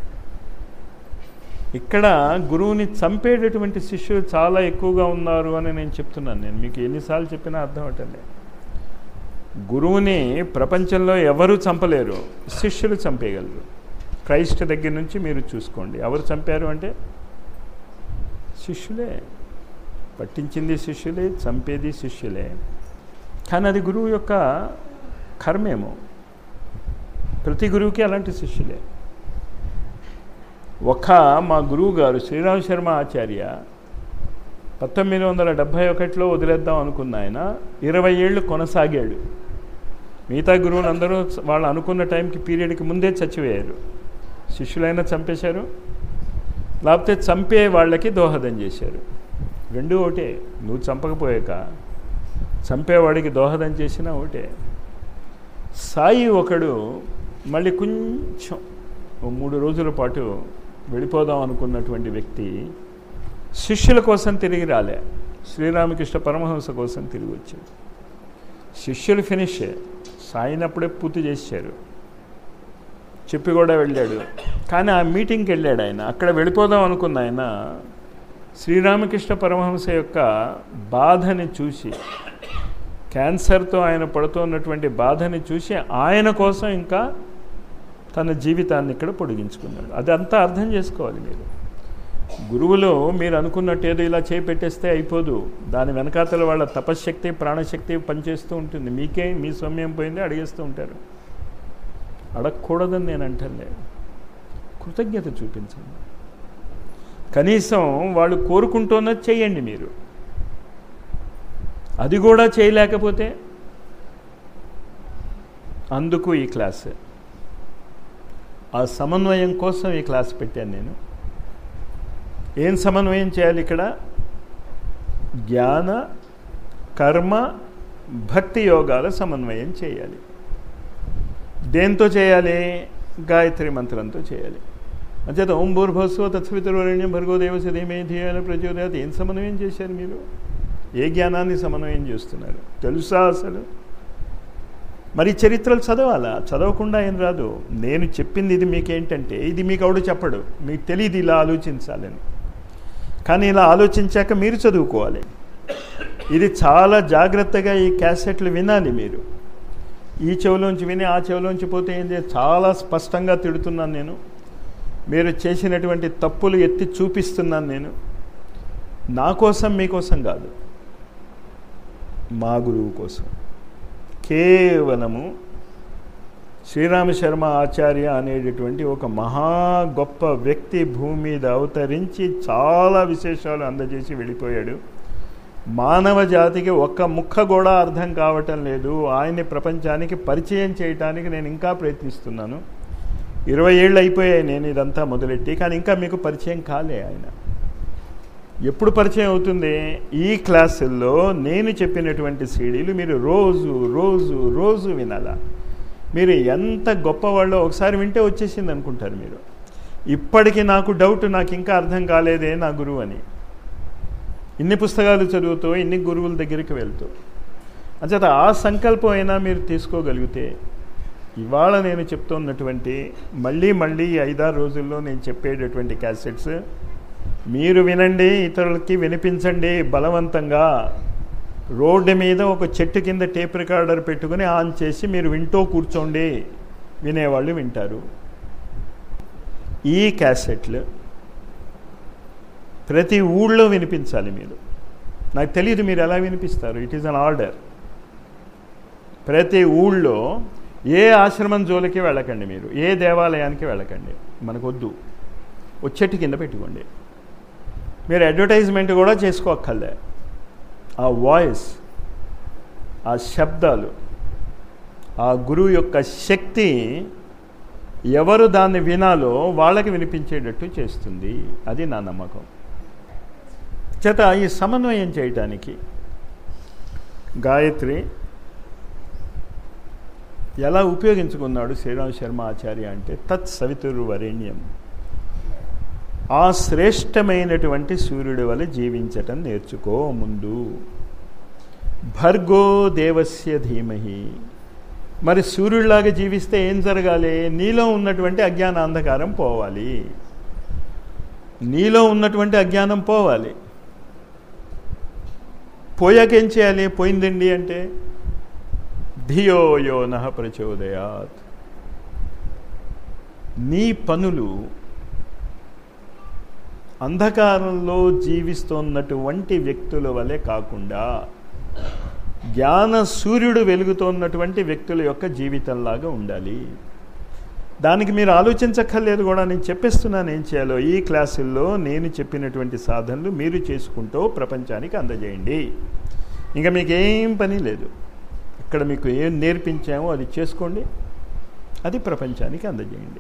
ఇక్కడ గురువుని చంపేటటువంటి శిష్యులు చాలా ఎక్కువగా ఉన్నారు అని నేను చెప్తున్నాను నేను మీకు ఎన్నిసార్లు చెప్పినా అర్థం అవటండి గురువుని ప్రపంచంలో ఎవరు చంపలేరు శిష్యులు చంపేయగలరు క్రైస్ట్ దగ్గర నుంచి మీరు చూసుకోండి ఎవరు చంపారు అంటే శిష్యులే పట్టించింది శిష్యులే చంపేది శిష్యులే కానీ అది గురువు యొక్క కర్మేమో ప్రతి గురువుకి అలాంటి శిష్యులే ఒక మా గురువు గారు శ్రీరామ్ శర్మ ఆచార్య పంతొమ్మిది వందల డెబ్భై ఒకటిలో వదిలేద్దాం అనుకున్న ఆయన ఇరవై ఏళ్ళు కొనసాగాడు మిగతా గురువులందరూ వాళ్ళు అనుకున్న టైంకి పీరియడ్కి ముందే చచ్చిపోయారు శిష్యులైనా చంపేశారు లేకపోతే చంపే వాళ్ళకి దోహదం చేశారు రెండు ఒకటే నువ్వు చంపకపోయాక చంపేవాడికి దోహదం చేసినా ఒకటే సాయి ఒకడు మళ్ళీ కొంచెం ఓ మూడు రోజుల పాటు వెళ్ళిపోదాం అనుకున్నటువంటి వ్యక్తి శిష్యుల కోసం తిరిగి రాలే శ్రీరామకృష్ణ పరమహంస కోసం తిరిగి వచ్చాడు శిష్యులు ఫినిష్ సాయినప్పుడే పూర్తి చేశారు చెప్పి కూడా వెళ్ళాడు కానీ ఆ మీటింగ్కి వెళ్ళాడు ఆయన అక్కడ వెళ్ళిపోదాం అనుకున్న ఆయన శ్రీరామకృష్ణ పరమహంస యొక్క బాధని చూసి క్యాన్సర్తో ఆయన పడుతున్నటువంటి బాధని చూసి ఆయన కోసం ఇంకా తన జీవితాన్ని ఇక్కడ పొడిగించుకున్నాడు అదంతా అర్థం చేసుకోవాలి మీరు గురువులు మీరు అనుకున్నట్టు ఏదో ఇలా చేయి పెట్టేస్తే అయిపోదు దాని వెనకాతల వాళ్ళ తపశ్శక్తి ప్రాణశక్తి పనిచేస్తూ ఉంటుంది మీకే మీ సమయం పోయింది అడిగేస్తూ ఉంటారు అడగకూడదని నేను అంటలే కృతజ్ఞత చూపించండి కనీసం వాళ్ళు కోరుకుంటున్నది చేయండి మీరు అది కూడా చేయలేకపోతే అందుకు ఈ క్లాస్ ఆ సమన్వయం కోసం ఈ క్లాస్ పెట్టాను నేను ఏం సమన్వయం చేయాలి ఇక్కడ జ్ఞాన కర్మ భక్తి యోగాల సమన్వయం చేయాలి దేంతో చేయాలి గాయత్రి మంత్రంతో చేయాలి అంచేత ఓం భూర్భస్వ తత్సవితుర్వరణ్యం భర్గో దేవసి ధీమే ధీయాల ప్రచోదయాత్ ఏం సమన్వయం చేశారు మీరు ఏ జ్ఞానాన్ని సమన్వయం చేస్తున్నారు తెలుసా అసలు మరి చరిత్రలు చదవాలా చదవకుండా ఏం రాదు నేను చెప్పింది ఇది మీకేంటంటే ఇది మీకు ఎవడు చెప్పడు మీకు తెలియదు ఇలా ఆలోచించాలని కానీ ఇలా ఆలోచించాక మీరు చదువుకోవాలి ఇది చాలా జాగ్రత్తగా ఈ క్యాసెట్లు వినాలి మీరు ఈ చెవిలోంచి విని ఆ చెవిలోంచి పోతే ఏంటి చాలా స్పష్టంగా తిడుతున్నాను నేను మీరు చేసినటువంటి తప్పులు ఎత్తి చూపిస్తున్నాను నేను నా కోసం మీకోసం కాదు మా గురువు కోసం కేవలము శ్రీరామ శర్మ ఆచార్య అనేటటువంటి ఒక మహా గొప్ప వ్యక్తి భూమి మీద అవతరించి చాలా విశేషాలు అందజేసి వెళ్ళిపోయాడు మానవ జాతికి ఒక్క ముక్క కూడా అర్థం కావటం లేదు ఆయన్ని ప్రపంచానికి పరిచయం చేయటానికి నేను ఇంకా ప్రయత్నిస్తున్నాను ఇరవై ఏళ్ళు అయిపోయాయి నేను ఇదంతా మొదలెట్టి కానీ ఇంకా మీకు పరిచయం కాలే ఆయన ఎప్పుడు పరిచయం అవుతుంది ఈ క్లాసుల్లో నేను చెప్పినటువంటి సీడీలు మీరు రోజు రోజు రోజు వినాలా మీరు ఎంత గొప్పవాళ్ళో ఒకసారి వింటే వచ్చేసింది అనుకుంటారు మీరు ఇప్పటికీ నాకు డౌట్ నాకు ఇంకా అర్థం కాలేదే నా గురువు అని ఇన్ని పుస్తకాలు చదువుతూ ఇన్ని గురువుల దగ్గరికి వెళ్తూ అంచేత ఆ సంకల్పం అయినా మీరు తీసుకోగలిగితే ఇవాళ నేను చెప్తున్నటువంటి మళ్ళీ మళ్ళీ ఈ ఐదారు రోజుల్లో నేను చెప్పేటటువంటి క్యాసెట్స్ మీరు వినండి ఇతరులకి వినిపించండి బలవంతంగా రోడ్డు మీద ఒక చెట్టు కింద టేప్ రికార్డర్ పెట్టుకుని ఆన్ చేసి మీరు వింటూ కూర్చోండి వినేవాళ్ళు వింటారు ఈ క్యాసెట్లు ప్రతి ఊళ్ళో వినిపించాలి మీరు నాకు తెలియదు మీరు ఎలా వినిపిస్తారు ఇట్ ఈస్ అన్ ఆర్డర్ ప్రతి ఊళ్ళో ఏ ఆశ్రమం జోలికి వెళ్ళకండి మీరు ఏ దేవాలయానికి వెళ్ళకండి మనకొద్దు ఓ చెట్టు కింద పెట్టుకోండి మీరు అడ్వర్టైజ్మెంట్ కూడా చేసుకోక్కర్లే ఆ వాయిస్ ఆ శబ్దాలు ఆ గురువు యొక్క శక్తి ఎవరు దాన్ని వినాలో వాళ్ళకి వినిపించేటట్టు చేస్తుంది అది నా నమ్మకం చేత ఈ సమన్వయం చేయటానికి గాయత్రి ఎలా ఉపయోగించుకున్నాడు శ్రీరామ్ శర్మ ఆచార్య అంటే తత్ సవితురు వరేణ్యం ఆ శ్రేష్టమైనటువంటి సూర్యుడి వల్ల జీవించటం నేర్చుకో ముందు భర్గో దేవస్య ధీమహి మరి సూర్యుడిలాగా జీవిస్తే ఏం జరగాలి నీలో ఉన్నటువంటి అజ్ఞాన అంధకారం పోవాలి నీలో ఉన్నటువంటి అజ్ఞానం పోవాలి పోయాక ఏం చేయాలి పోయిందండి అంటే ధియో యో నహ ప్రచోదయాత్ నీ పనులు అంధకారంలో జీవిస్తున్నటువంటి వ్యక్తుల వలె కాకుండా జ్ఞాన సూర్యుడు వెలుగుతున్నటువంటి వ్యక్తుల యొక్క జీవితంలాగా ఉండాలి దానికి మీరు ఆలోచించక్కర్లేదు కూడా నేను చెప్పేస్తున్నాను ఏం చేయాలో ఈ క్లాసుల్లో నేను చెప్పినటువంటి సాధనలు మీరు చేసుకుంటూ ప్రపంచానికి అందజేయండి ఇంకా మీకు ఏం పని లేదు ఇక్కడ మీకు ఏం నేర్పించామో అది చేసుకోండి అది ప్రపంచానికి అందజేయండి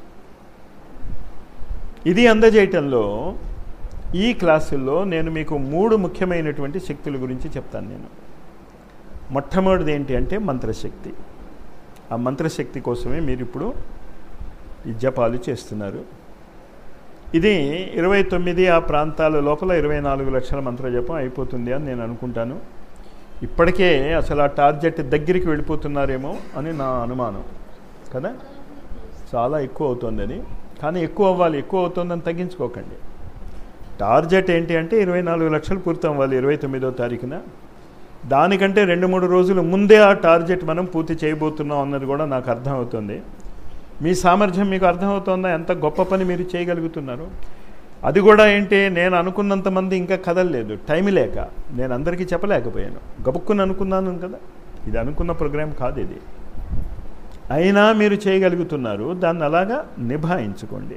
ఇది అందజేయటంలో ఈ క్లాసుల్లో నేను మీకు మూడు ముఖ్యమైనటువంటి శక్తుల గురించి చెప్తాను నేను మొట్టమొదటిది ఏంటి అంటే మంత్రశక్తి ఆ మంత్రశక్తి కోసమే మీరు ఇప్పుడు ఈ జపాలు చేస్తున్నారు ఇది ఇరవై తొమ్మిది ఆ ప్రాంతాల లోపల ఇరవై నాలుగు లక్షల మంత్ర జపం అయిపోతుంది అని నేను అనుకుంటాను ఇప్పటికే అసలు ఆ టార్గెట్ దగ్గరికి వెళ్ళిపోతున్నారేమో అని నా అనుమానం కదా చాలా ఎక్కువ అవుతుందని కానీ ఎక్కువ అవ్వాలి ఎక్కువ అవుతుందని తగ్గించుకోకండి టార్గెట్ ఏంటి అంటే ఇరవై నాలుగు లక్షలు పూర్తి అవ్వాలి ఇరవై తొమ్మిదో తారీఖున దానికంటే రెండు మూడు రోజులు ముందే ఆ టార్గెట్ మనం పూర్తి చేయబోతున్నాం అన్నది కూడా నాకు అర్థమవుతుంది మీ సామర్థ్యం మీకు అర్థమవుతుందా ఎంత గొప్ప పని మీరు చేయగలుగుతున్నారు అది కూడా ఏంటి నేను అనుకున్నంత మంది ఇంకా కదలలేదు టైం లేక నేను అందరికీ చెప్పలేకపోయాను గబుక్కుని అనుకున్నాను కదా ఇది అనుకున్న ప్రోగ్రాం కాదు ఇది అయినా మీరు చేయగలుగుతున్నారు దాన్ని అలాగా నిభాయించుకోండి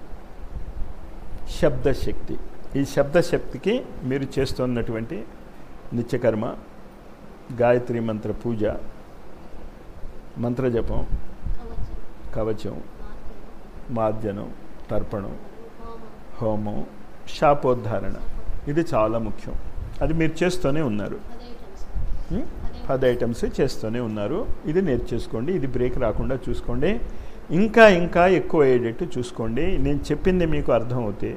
శబ్దశక్తి ఈ శబ్దశక్తికి మీరు చేస్తున్నటువంటి నిత్యకర్మ గాయత్రి మంత్ర పూజ మంత్రజపం కవచం మాధ్యనం తర్పణం హోమం శాపోద్ధారణ ఇది చాలా ముఖ్యం అది మీరు చేస్తూనే ఉన్నారు ఉం? పది ఐటమ్స్ చేస్తూనే ఉన్నారు ఇది నేర్చేసుకోండి ఇది బ్రేక్ రాకుండా చూసుకోండి ఇంకా ఇంకా ఎక్కువ అయ్యేటట్టు చూసుకోండి నేను చెప్పింది మీకు అర్థమవుతే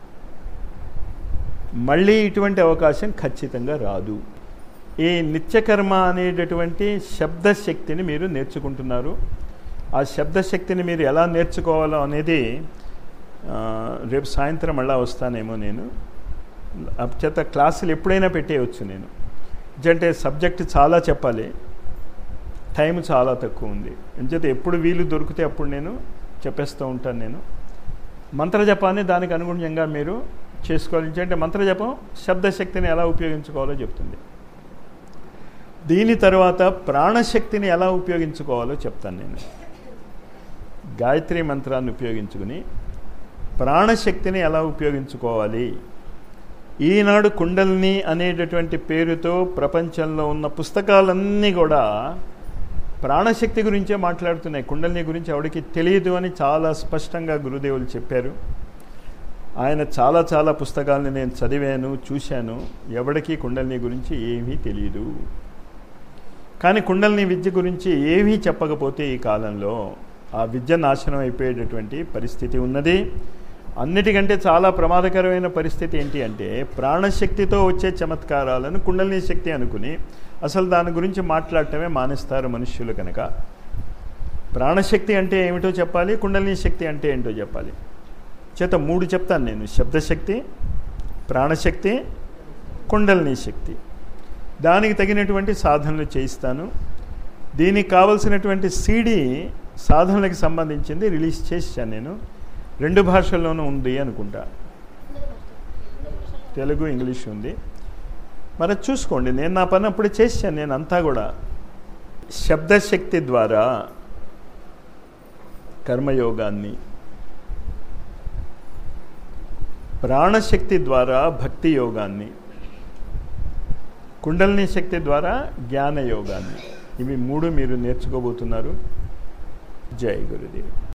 మళ్ళీ ఇటువంటి అవకాశం ఖచ్చితంగా రాదు ఈ నిత్యకర్మ అనేటటువంటి శబ్దశక్తిని మీరు నేర్చుకుంటున్నారు ఆ శబ్దశక్తిని మీరు ఎలా నేర్చుకోవాలో అనేది ఆ, రేపు సాయంత్రం మళ్ళా వస్తానేమో నేను చేత క్లాసులు ఎప్పుడైనా పెట్టేయచ్చు నేను ఎందుకంటే సబ్జెక్ట్ చాలా చెప్పాలి టైం చాలా తక్కువ ఉంది అంచేత ఎప్పుడు వీలు దొరికితే అప్పుడు నేను చెప్పేస్తూ ఉంటాను నేను మంత్రజపాన్ని దానికి అనుగుణంగా మీరు చేసుకోవాలి ఎందుకంటే మంత్రజపం శబ్దశక్తిని ఎలా ఉపయోగించుకోవాలో చెప్తుంది దీని తర్వాత ప్రాణశక్తిని ఎలా ఉపయోగించుకోవాలో చెప్తాను నేను గాయత్రి మంత్రాన్ని ఉపయోగించుకుని ప్రాణశక్తిని ఎలా ఉపయోగించుకోవాలి ఈనాడు కుండల్ని అనేటటువంటి పేరుతో ప్రపంచంలో ఉన్న పుస్తకాలన్నీ కూడా ప్రాణశక్తి గురించే మాట్లాడుతున్నాయి కుండల్ని గురించి ఎవరికి తెలియదు అని చాలా స్పష్టంగా గురుదేవులు చెప్పారు ఆయన చాలా చాలా పుస్తకాలని నేను చదివాను చూశాను ఎవడికి కుండల్ని గురించి ఏమీ తెలియదు కానీ కుండల్ని విద్య గురించి ఏమీ చెప్పకపోతే ఈ కాలంలో ఆ విద్య నాశనం అయిపోయేటటువంటి పరిస్థితి ఉన్నది అన్నిటికంటే చాలా ప్రమాదకరమైన పరిస్థితి ఏంటి అంటే ప్రాణశక్తితో వచ్చే చమత్కారాలను కుండలిని శక్తి అనుకుని అసలు దాని గురించి మాట్లాడటమే మానేస్తారు మనుష్యులు కనుక ప్రాణశక్తి అంటే ఏమిటో చెప్పాలి కుండలిని శక్తి అంటే ఏంటో చెప్పాలి చేత మూడు చెప్తాను నేను శబ్దశక్తి ప్రాణశక్తి కుండలిని శక్తి దానికి తగినటువంటి సాధనలు చేయిస్తాను దీనికి కావలసినటువంటి సీడీ సాధనలకు సంబంధించింది రిలీజ్ చేశాను నేను రెండు భాషల్లోనూ ఉంది అనుకుంటా తెలుగు ఇంగ్లీష్ ఉంది మరి చూసుకోండి నేను నా పని అప్పుడు చేశాను నేను అంతా కూడా శబ్దశక్తి ద్వారా కర్మయోగాన్ని ప్రాణశక్తి ద్వారా భక్తి యోగాన్ని కుండలిని శక్తి ద్వారా జ్ఞాన యోగాన్ని ఇవి మూడు మీరు నేర్చుకోబోతున్నారు జై గురుదేవ్